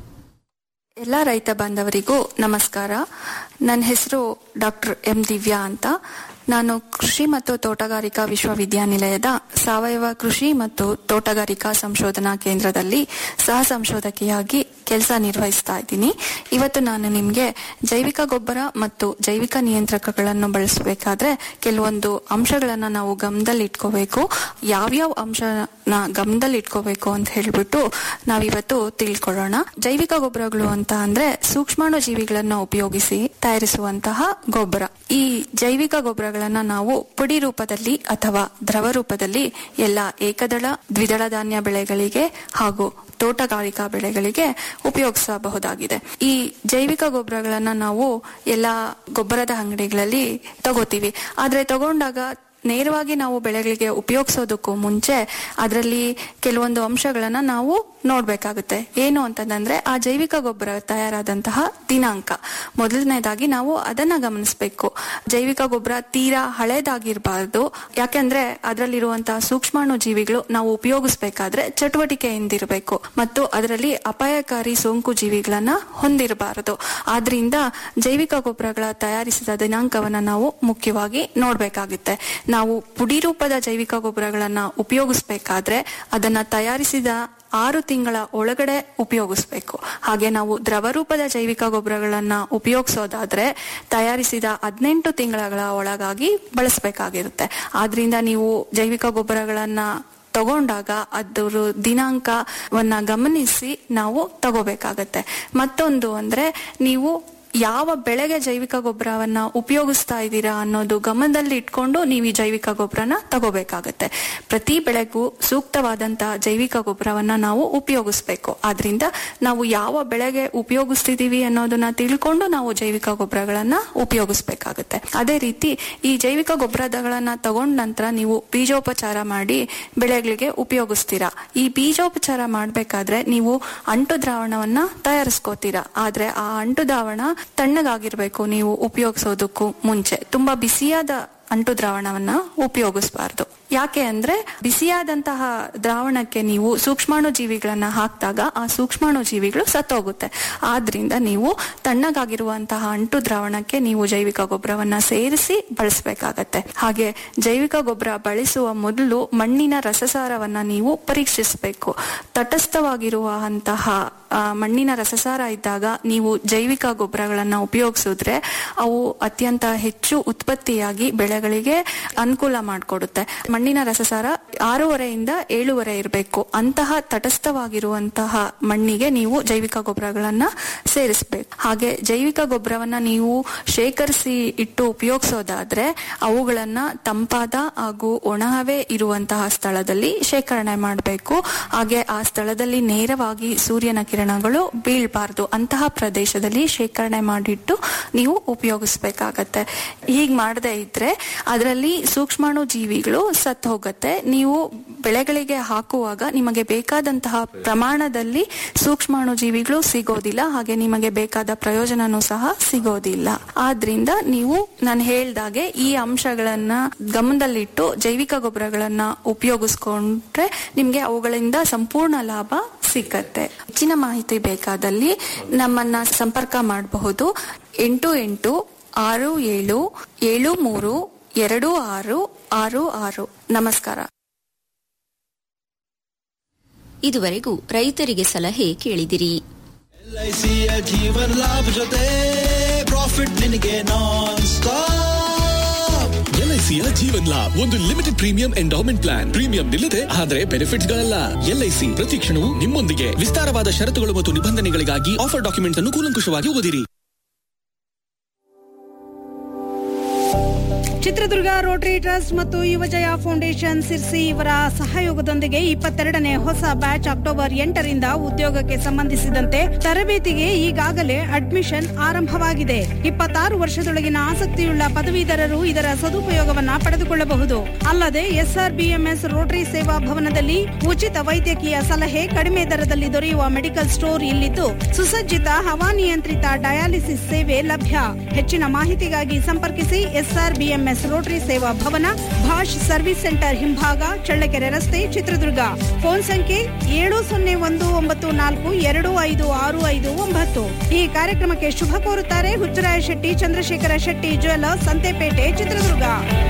ಎಲ್ಲ ರೈತ ಬಾಂಧವರಿಗೂ ನಮಸ್ಕಾರ ನನ್ನ ಹೆಸರು ಡಾಕ್ಟರ್ ಎಂ ದಿವ್ಯಾ ಅಂತ ನಾನು ಕೃಷಿ ಮತ್ತು ತೋಟಗಾರಿಕಾ ವಿಶ್ವವಿದ್ಯಾನಿಲಯದ ಸಾವಯವ ಕೃಷಿ ಮತ್ತು ತೋಟಗಾರಿಕಾ ಸಂಶೋಧನಾ ಕೇಂದ್ರದಲ್ಲಿ ಸಹ ಸಂಶೋಧಕಿಯಾಗಿ ಕೆಲಸ ನಿರ್ವಹಿಸ್ತಾ ಇದ್ದೀನಿ ಇವತ್ತು ನಾನು ನಿಮಗೆ ಜೈವಿಕ ಗೊಬ್ಬರ ಮತ್ತು ಜೈವಿಕ ನಿಯಂತ್ರಕಗಳನ್ನು ಬಳಸಬೇಕಾದ್ರೆ ಕೆಲವೊಂದು ಅಂಶಗಳನ್ನ ನಾವು ಗಮನದಲ್ಲಿ ಇಟ್ಕೋಬೇಕು ಯಾವ್ಯಾವ ಅಂಶನ ಗಮನದಲ್ಲಿ ಇಟ್ಕೋಬೇಕು ಅಂತ ಹೇಳ್ಬಿಟ್ಟು ನಾವಿವತ್ತು ತಿಳ್ಕೊಳ್ಳೋಣ ಜೈವಿಕ ಗೊಬ್ಬರಗಳು ಅಂತ ಅಂದ್ರೆ ಸೂಕ್ಷ್ಮಾಣು ಜೀವಿಗಳನ್ನ ಉಪಯೋಗಿಸಿ ತಯಾರಿಸುವಂತಹ ಗೊಬ್ಬರ ಈ ಜೈವಿಕ ಗೊಬ್ಬರಗಳನ್ನ ನಾವು ಪುಡಿ ರೂಪದಲ್ಲಿ ಅಥವಾ ದ್ರವ ರೂಪದಲ್ಲಿ ಎಲ್ಲ ಏಕದಳ ದ್ವಿದಳ ಧಾನ್ಯ ಬೆಳೆಗಳಿಗೆ ಹಾಗೂ ತೋಟಗಾರಿಕಾ ಬೆಳೆಗಳಿಗೆ ಉಪಯೋಗಿಸಬಹುದಾಗಿದೆ ಈ ಜೈವಿಕ ಗೊಬ್ಬರಗಳನ್ನ ನಾವು ಎಲ್ಲ ಗೊಬ್ಬರದ ಅಂಗಡಿಗಳಲ್ಲಿ ತಗೋತೀವಿ ಆದ್ರೆ ತಗೊಂಡಾಗ ನೇರವಾಗಿ ನಾವು ಬೆಳೆಗಳಿಗೆ ಉಪಯೋಗಿಸೋದಕ್ಕೂ ಮುಂಚೆ ಅದರಲ್ಲಿ ಕೆಲವೊಂದು ಅಂಶಗಳನ್ನ ನಾವು ನೋಡ್ಬೇಕಾಗುತ್ತೆ ಏನು ಅಂತಂದ್ರೆ ಆ ಜೈವಿಕ ಗೊಬ್ಬರ ತಯಾರಾದಂತಹ ದಿನಾಂಕ ಮೊದಲನೇದಾಗಿ ನಾವು ಅದನ್ನ ಗಮನಿಸಬೇಕು ಜೈವಿಕ ಗೊಬ್ಬರ ತೀರಾ ಹಳೇದಾಗಿರ್ಬಾರ್ದು ಯಾಕೆಂದ್ರೆ ಅದರಲ್ಲಿರುವಂತಹ ಸೂಕ್ಷ್ಮಾಣು ಜೀವಿಗಳು ನಾವು ಉಪಯೋಗಿಸ್ಬೇಕಾದ್ರೆ ಚಟುವಟಿಕೆಯಿಂದಿರಬೇಕು ಮತ್ತು ಅದರಲ್ಲಿ ಅಪಾಯಕಾರಿ ಸೋಂಕು ಜೀವಿಗಳನ್ನ ಹೊಂದಿರಬಾರದು ಆದ್ರಿಂದ ಜೈವಿಕ ಗೊಬ್ಬರಗಳ ತಯಾರಿಸಿದ ದಿನಾಂಕವನ್ನ ನಾವು ಮುಖ್ಯವಾಗಿ ನೋಡ್ಬೇಕಾಗುತ್ತೆ ನಾವು ಪುಡಿ ರೂಪದ ಜೈವಿಕ ಗೊಬ್ಬರಗಳನ್ನ ಉಪಯೋಗಿಸ್ಬೇಕಾದ್ರೆ ಅದನ್ನ ತಯಾರಿಸಿದ ಆರು ತಿಂಗಳ ಒಳಗಡೆ ಉಪಯೋಗಿಸ್ಬೇಕು ಹಾಗೆ ನಾವು ದ್ರವ ರೂಪದ ಜೈವಿಕ ಗೊಬ್ಬರಗಳನ್ನ ಉಪಯೋಗಿಸೋದಾದ್ರೆ ತಯಾರಿಸಿದ ಹದಿನೆಂಟು ತಿಂಗಳ ಒಳಗಾಗಿ ಬಳಸಬೇಕಾಗಿರುತ್ತೆ ಆದ್ರಿಂದ ನೀವು ಜೈವಿಕ ಗೊಬ್ಬರಗಳನ್ನ ತಗೊಂಡಾಗ ಅದರ ದಿನಾಂಕವನ್ನ ಗಮನಿಸಿ ನಾವು ತಗೋಬೇಕಾಗತ್ತೆ ಮತ್ತೊಂದು ಅಂದ್ರೆ ನೀವು ಯಾವ ಬೆಳೆಗೆ ಜೈವಿಕ ಗೊಬ್ಬರವನ್ನ ಉಪಯೋಗಿಸ್ತಾ ಇದ್ದೀರಾ ಅನ್ನೋದು ಗಮನದಲ್ಲಿ ಇಟ್ಕೊಂಡು ನೀವು ಈ ಜೈವಿಕ ಗೊಬ್ಬರನ ತಗೋಬೇಕಾಗತ್ತೆ ಪ್ರತಿ ಬೆಳೆಗೂ ಸೂಕ್ತವಾದಂತಹ ಜೈವಿಕ ಗೊಬ್ಬರವನ್ನ ನಾವು ಉಪಯೋಗಿಸ್ಬೇಕು ಆದ್ರಿಂದ ನಾವು ಯಾವ ಬೆಳೆಗೆ ಉಪಯೋಗಿಸ್ತಿದೀವಿ ಅನ್ನೋದನ್ನ ತಿಳ್ಕೊಂಡು ನಾವು ಜೈವಿಕ ಗೊಬ್ಬರಗಳನ್ನ ಉಪಯೋಗಿಸ್ಬೇಕಾಗತ್ತೆ ಅದೇ ರೀತಿ ಈ ಜೈವಿಕ ಗೊಬ್ಬರಗಳನ್ನ ತಗೊಂಡ ನಂತರ ನೀವು ಬೀಜೋಪಚಾರ ಮಾಡಿ ಬೆಳೆಗಳಿಗೆ ಉಪಯೋಗಿಸ್ತೀರಾ ಈ ಬೀಜೋಪಚಾರ ಮಾಡ್ಬೇಕಾದ್ರೆ ನೀವು ಅಂಟು ದ್ರಾವಣವನ್ನ ತಯಾರಿಸ್ಕೋತೀರಾ ಆದ್ರೆ ಆ ಅಂಟು ದ್ರಾವಣ ತಣ್ಣಗಾಗಿರ್ಬೇಕು ನೀವು ಉಪಯೋಗಿಸೋದಕ್ಕೂ ಮುಂಚೆ ತುಂಬಾ ಬಿಸಿಯಾದ ಅಂಟು ದ್ರಾವಣವನ್ನ ಉಪಯೋಗಿಸಬಾರ್ದು ಯಾಕೆ ಅಂದ್ರೆ ಬಿಸಿಯಾದಂತಹ ದ್ರಾವಣಕ್ಕೆ ನೀವು ಸೂಕ್ಷ್ಮಾಣು ಜೀವಿಗಳನ್ನ ಹಾಕಿದಾಗ ಆ ಸೂಕ್ಷ್ಮಾಣು ಜೀವಿಗಳು ಸತ್ತೋಗುತ್ತೆ ಆದ್ರಿಂದ ನೀವು ತಣ್ಣಗಾಗಿರುವಂತಹ ಅಂಟು ದ್ರಾವಣಕ್ಕೆ ನೀವು ಜೈವಿಕ ಗೊಬ್ಬರವನ್ನ ಸೇರಿಸಿ ಬಳಸಬೇಕಾಗತ್ತೆ ಹಾಗೆ ಜೈವಿಕ ಗೊಬ್ಬರ ಬಳಸುವ ಮೊದಲು ಮಣ್ಣಿನ ರಸಸಾರವನ್ನ ನೀವು ಪರೀಕ್ಷಿಸಬೇಕು ತಟಸ್ಥವಾಗಿರುವಂತಹ ಆ, ಮಣ್ಣಿನ ರಸಸಾರ ಇದ್ದಾಗ ನೀವು ಜೈವಿಕ ಗೊಬ್ಬರಗಳನ್ನ ಉಪಯೋಗಿಸಿದ್ರೆ ಅವು ಅತ್ಯಂತ ಹೆಚ್ಚು ಉತ್ಪತ್ತಿಯಾಗಿ ಬೆಳೆಗಳಿಗೆ ಅನುಕೂಲ ಮಾಡಿಕೊಡುತ್ತೆ ಮಣ್ಣಿನ ರಸಸಾರ ಆರೂವರೆಯಿಂದ ಏಳುವರೆ ಇರಬೇಕು ಅಂತಹ ತಟಸ್ಥವಾಗಿರುವಂತಹ ಮಣ್ಣಿಗೆ ನೀವು ಜೈವಿಕ ಗೊಬ್ಬರಗಳನ್ನ ಸೇರಿಸಬೇಕು ಹಾಗೆ ಜೈವಿಕ ಗೊಬ್ಬರವನ್ನ ನೀವು ಶೇಖರಿಸಿ ಇಟ್ಟು ಉಪಯೋಗಿಸೋದಾದ್ರೆ ಅವುಗಳನ್ನ ತಂಪಾದ ಹಾಗೂ ಒಣಹವೆ ಇರುವಂತಹ ಸ್ಥಳದಲ್ಲಿ ಶೇಖರಣೆ ಮಾಡಬೇಕು ಹಾಗೆ ಆ ಸ್ಥಳದಲ್ಲಿ ನೇರವಾಗಿ ಸೂರ್ಯನ ಕಿರಣಗಳು ಬೀಳ್ಬಾರ್ದು ಅಂತಹ ಪ್ರದೇಶದಲ್ಲಿ ಶೇಖರಣೆ ಮಾಡಿಟ್ಟು ನೀವು ಉಪಯೋಗಿಸ್ಬೇಕಾಗತ್ತೆ ಹೀಗ್ ಮಾಡದೇ ಇದ್ರೆ ಅದರಲ್ಲಿ ಸೂಕ್ಷ್ಮಾಣು ಜೀವಿಗಳು ಸತ್ತು ಹೋಗುತ್ತೆ ನೀವು ಬೆಳೆಗಳಿಗೆ ಹಾಕುವಾಗ ನಿಮಗೆ ಬೇಕಾದಂತಹ ಪ್ರಮಾಣದಲ್ಲಿ ಸೂಕ್ಷ್ಮಾಣು ಜೀವಿಗಳು ಸಿಗೋದಿಲ್ಲ ಹಾಗೆ ನಿಮಗೆ ಬೇಕಾದ ಪ್ರಯೋಜನನೂ ಸಹ ಸಿಗೋದಿಲ್ಲ ಆದ್ರಿಂದ ನೀವು ನಾನು ಹೇಳ್ದಾಗೆ ಈ ಅಂಶಗಳನ್ನ ಗಮನದಲ್ಲಿಟ್ಟು ಜೈವಿಕ ಗೊಬ್ಬರಗಳನ್ನ ಉಪಯೋಗಿಸ್ಕೊಂಡ್ರೆ ನಿಮ್ಗೆ ಅವುಗಳಿಂದ ಸಂಪೂರ್ಣ ಲಾಭ ಸಿಕ್ಕತ್ತೆ ಹೆಚ್ಚಿನ ಮಾಹಿತಿ ಬೇಕಾದಲ್ಲಿ ನಮ್ಮನ್ನ ಸಂಪರ್ಕ ಮಾಡಬಹುದು ಎಂಟು ಎಂಟು ಆರು ಏಳು ಏಳು ಮೂರು ಎರಡು ಆರು ಆರು ಆರು ನಮಸ್ಕಾರ ಇದುವರೆಗೂ ರೈತರಿಗೆ ಸಲಹೆ ಕೇಳಿದಿರಿ ಎಲ್ಐಸಿಯ ಜೀವನ್ ಲಾಭ ಜೊತೆ ಪ್ರಾಫಿಟ್ ನಿನಗೆ ನಾನ್ ಸ್ಟಾಪ್ ಎಲ್ಐಸಿಯ ಜೀವನ್ ಲಾಭ್ ಒಂದು limited premium endowment plan premium ನಿಲ್ಲದೆ ಆದರೆ ಬೆನಿಫಿಟ್ಸ್ ಗಳಲ್ಲ ಎಲ್ಐಸಿ ಪ್ರತಿ ಕ್ಷಣವೂ ನಿಮ್ಮೊಂದಿಗೆ ವಿಸ್ತಾರವಾದ ಷರತ್ತುಗಳು ಮತ್ತು ನಿಬಂಧನೆಗಳಿಗಾಗಿ ಆಫರ್ ಡಾಕ್ಯುಮೆಂಟ್ ಅನ್ನು ಕೂಲಂಕುಷವಾಗಿ ಓದಿರಿ ಚಿತ್ರದುರ್ಗ ರೋಟರಿ ಟ್ರಸ್ಟ್ ಮತ್ತು ಯುವಜಯ ಫೌಂಡೇಶನ್ ಸಿರ್ಸಿ ಇವರ ಸಹಯೋಗದೊಂದಿಗೆ ಇಪ್ಪತ್ತೆರಡನೇ ಹೊಸ ಬ್ಯಾಚ್ ಅಕ್ಟೋಬರ್ ಎಂಟರಿಂದ ಉದ್ಯೋಗಕ್ಕೆ ಸಂಬಂಧಿಸಿದಂತೆ ತರಬೇತಿಗೆ ಈಗಾಗಲೇ ಅಡ್ಮಿಷನ್ ಆರಂಭವಾಗಿದೆ ಇಪ್ಪತ್ತಾರು ವರ್ಷದೊಳಗಿನ ಆಸಕ್ತಿಯುಳ್ಳ ಪದವೀಧರರು ಇದರ ಸದುಪಯೋಗವನ್ನ ಪಡೆದುಕೊಳ್ಳಬಹುದು ಅಲ್ಲದೆ ಎಸ್ಆರ್ಬಿಎಂಎಸ್ ರೋಟರಿ ಸೇವಾ ಭವನದಲ್ಲಿ ಉಚಿತ ವೈದ್ಯಕೀಯ ಸಲಹೆ ಕಡಿಮೆ ದರದಲ್ಲಿ ದೊರೆಯುವ ಮೆಡಿಕಲ್ ಸ್ಟೋರ್ ಇಲ್ಲಿದ್ದು ಸುಸಜ್ಜಿತ ಹವಾನಿಯಂತ್ರಿತ ಡಯಾಲಿಸಿಸ್ ಸೇವೆ ಲಭ್ಯ ಹೆಚ್ಚಿನ ಮಾಹಿತಿಗಾಗಿ ಸಂಪರ್ಕಿಸಿ ಎಸ್ಆರ್ಬಿಎಂಎಸ್ ರೋಟರಿ ಸೇವಾ ಭವನ ಭಾಷ್ ಸರ್ವಿಸ್ ಸೆಂಟರ್ ಹಿಂಭಾಗ ಚಳ್ಳಕೆರೆ ರಸ್ತೆ ಚಿತ್ರದುರ್ಗ ಫೋನ್ ಸಂಖ್ಯೆ ಏಳು ಸೊನ್ನೆ ಒಂದು ಒಂಬತ್ತು ನಾಲ್ಕು ಎರಡು ಐದು ಆರು ಐದು ಒಂಬತ್ತು ಈ ಕಾರ್ಯಕ್ರಮಕ್ಕೆ ಶುಭ ಕೋರುತ್ತಾರೆ ಹುಚ್ಚರಾಯ ಶೆಟ್ಟಿ ಚಂದ್ರಶೇಖರ ಶೆಟ್ಟಿ ಜ್ಯುವೆಲರ್ಸ್ ಸಂತೆಪೇಟೆ ಚಿತ್ರದುರ್ಗ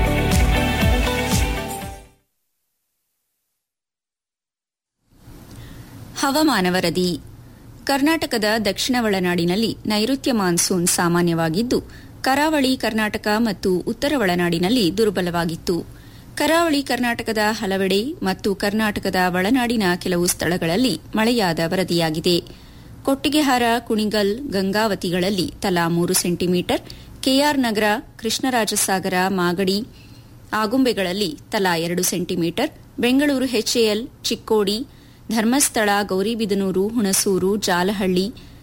ಹವಾಮಾನ ವರದಿ ಕರ್ನಾಟಕದ ದಕ್ಷಿಣ ಒಳನಾಡಿನಲ್ಲಿ ನೈಋತ್ಯ ಮಾನ್ಸೂನ್ ಸಾಮಾನ್ಯವಾಗಿದ್ದು ಕರಾವಳಿ ಕರ್ನಾಟಕ ಮತ್ತು ಉತ್ತರ ಒಳನಾಡಿನಲ್ಲಿ ದುರ್ಬಲವಾಗಿತ್ತು ಕರಾವಳಿ ಕರ್ನಾಟಕದ ಹಲವೆಡೆ ಮತ್ತು ಕರ್ನಾಟಕದ ಒಳನಾಡಿನ ಕೆಲವು ಸ್ಥಳಗಳಲ್ಲಿ ಮಳೆಯಾದ ವರದಿಯಾಗಿದೆ ಕೊಟ್ಟಿಗೆಹಾರ ಕುಣಿಗಲ್ ಗಂಗಾವತಿಗಳಲ್ಲಿ ತಲಾ ಮೂರು ಸೆಂಟಿಮೀಟರ್ ಕೆಆರ್ ನಗರ ಕೃಷ್ಣರಾಜಸಾಗರ ಮಾಗಡಿ ಆಗುಂಬೆಗಳಲ್ಲಿ ತಲಾ ಎರಡು ಸೆಂಟಿಮೀಟರ್ ಬೆಂಗಳೂರು ಎಚ್ಎಎಲ್ ಚಿಕ್ಕೋಡಿ ಧರ್ಮಸ್ಥಳ ಗೌರಿಬಿದನೂರು ಹುಣಸೂರು ಜಾಲಹಳ್ಳಿ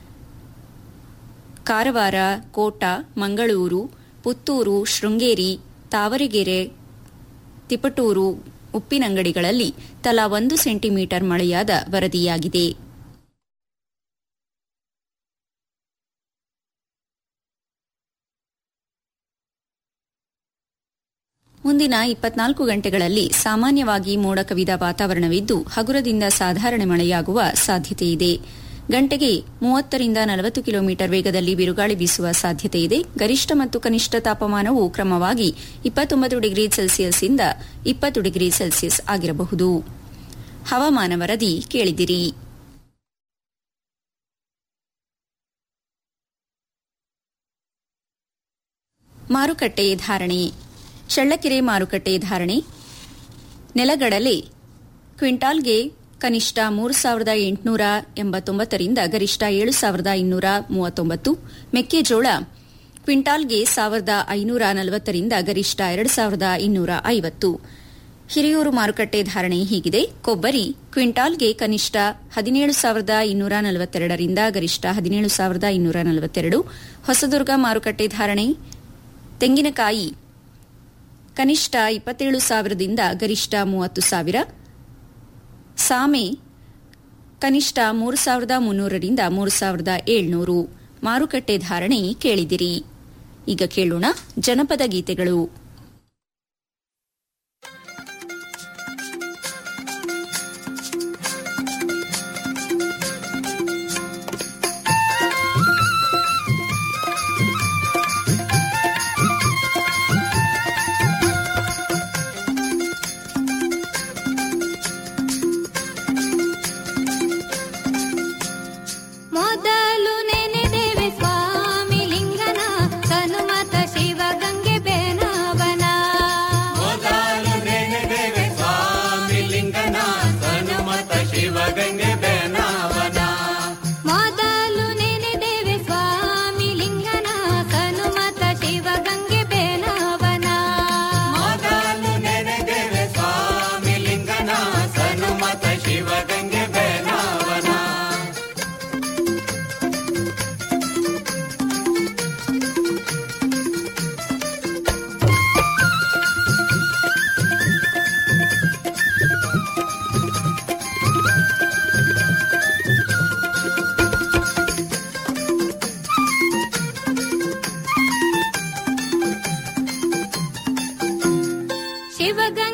ಕಾರವಾರ ಕೋಟ ಮಂಗಳೂರು ಪುತ್ತೂರು ಶೃಂಗೇರಿ ತಾವರೆಗೆರೆ ತಿಪಟೂರು ಉಪ್ಪಿನಂಗಡಿಗಳಲ್ಲಿ ತಲಾ ಒಂದು ಸೆಂಟಿಮೀಟರ್ ಮಳೆಯಾದ ವರದಿಯಾಗಿದೆ ಮುಂದಿನ ಇಪ್ಪತ್ನಾಲ್ಕು ಗಂಟೆಗಳಲ್ಲಿ ಸಾಮಾನ್ಯವಾಗಿ ಮೋಡ ಕವಿದ ವಾತಾವರಣವಿದ್ದು ಹಗುರದಿಂದ ಸಾಧಾರಣ ಮಳೆಯಾಗುವ ಸಾಧ್ಯತೆಯಿದೆ ಗಂಟೆಗೆ ಮೂವತ್ತರಿಂದ ನಲವತ್ತು ಕಿಲೋಮೀಟರ್ ವೇಗದಲ್ಲಿ ಬಿರುಗಾಳಿ ಬೀಸುವ ಸಾಧ್ಯತೆಯಿದೆ ಗರಿಷ್ಠ ಮತ್ತು ಕನಿಷ್ಠ ತಾಪಮಾನವು ಕ್ರಮವಾಗಿ ಇಪ್ಪತ್ತೊಂಬತ್ತು ಡಿಗ್ರಿ ಸೆಲ್ಸಿಯಸ್ ಇಂದ ಇಪ್ಪತ್ತು ಡಿಗ್ರಿ ಸೆಲ್ಸಿಯಸ್ ಆಗಿರಬಹುದು ಹವಾಮಾನ ವರದಿ ಕೇಳಿದಿರಿ ಮಾರುಕಟ್ಟೆ ಧಾರಣೆ ಚಳ್ಳಕೆರೆ ಮಾರುಕಟ್ಟೆ ಧಾರಣೆ ನೆಲಗಡಲೆ ಕ್ವಿಂಟಾಲ್ಗೆ ಕನಿಷ್ಠ ಮೂರು ಸಾವಿರದ ಎಂಟುನೂರ ಎಂಬತ್ತೊಂಬತ್ತರಿಂದ ಗರಿಷ್ಠ ಏಳು ಸಾವಿರದ ಇನ್ನೂರ ಮೂವತ್ತೊಂಬತ್ತು ಮೆಕ್ಕೆಜೋಳ ಕ್ವಿಂಟಾಲ್ಗೆ ಸಾವಿರದ ಐನೂರ ನಲವತ್ತರಿಂದ ಗರಿಷ್ಠ ಎರಡು ಸಾವಿರದ ಇನ್ನೂರ ಐವತ್ತು ಹಿರಿಯೂರು ಮಾರುಕಟ್ಟೆ ಧಾರಣೆ ಹೀಗಿದೆ ಕೊಬ್ಬರಿ ಕ್ವಿಂಟಾಲ್ಗೆ ಕನಿಷ್ಠ ಹದಿನೇಳು ಸಾವಿರದ ಇನ್ನೂರ ನಲವತ್ತೆರಡರಿಂದ ಗರಿಷ್ಠ ಹದಿನೇಳು ಸಾವಿರದ ಇನ್ನೂರ ನಲವತ್ತೆರಡು ಹೊಸದುರ್ಗ ಮಾರುಕಟ್ಟೆ ಧಾರಣೆ ತೆಂಗಿನಕಾಯಿ ಕನಿಷ್ಠ ಇಪ್ಪತ್ತೇಳು ಸಾವಿರದಿಂದ ಗರಿಷ್ಠ ಮೂವತ್ತು ಸಾವಿರ ಸಾಮೆ ಕನಿಷ್ಠ ಮೂರು ಸಾವಿರದ ಮುನ್ನೂರರಿಂದ ಮೂರು ಸಾವಿರದ ಏಳ್ನೂರು ಮಾರುಕಟ್ಟೆ ಧಾರಣೆ ಕೇಳಿದಿರಿ ಈಗ ಕೇಳೋಣ ಜನಪದ ಗೀತೆಗಳು ಶಿವಗ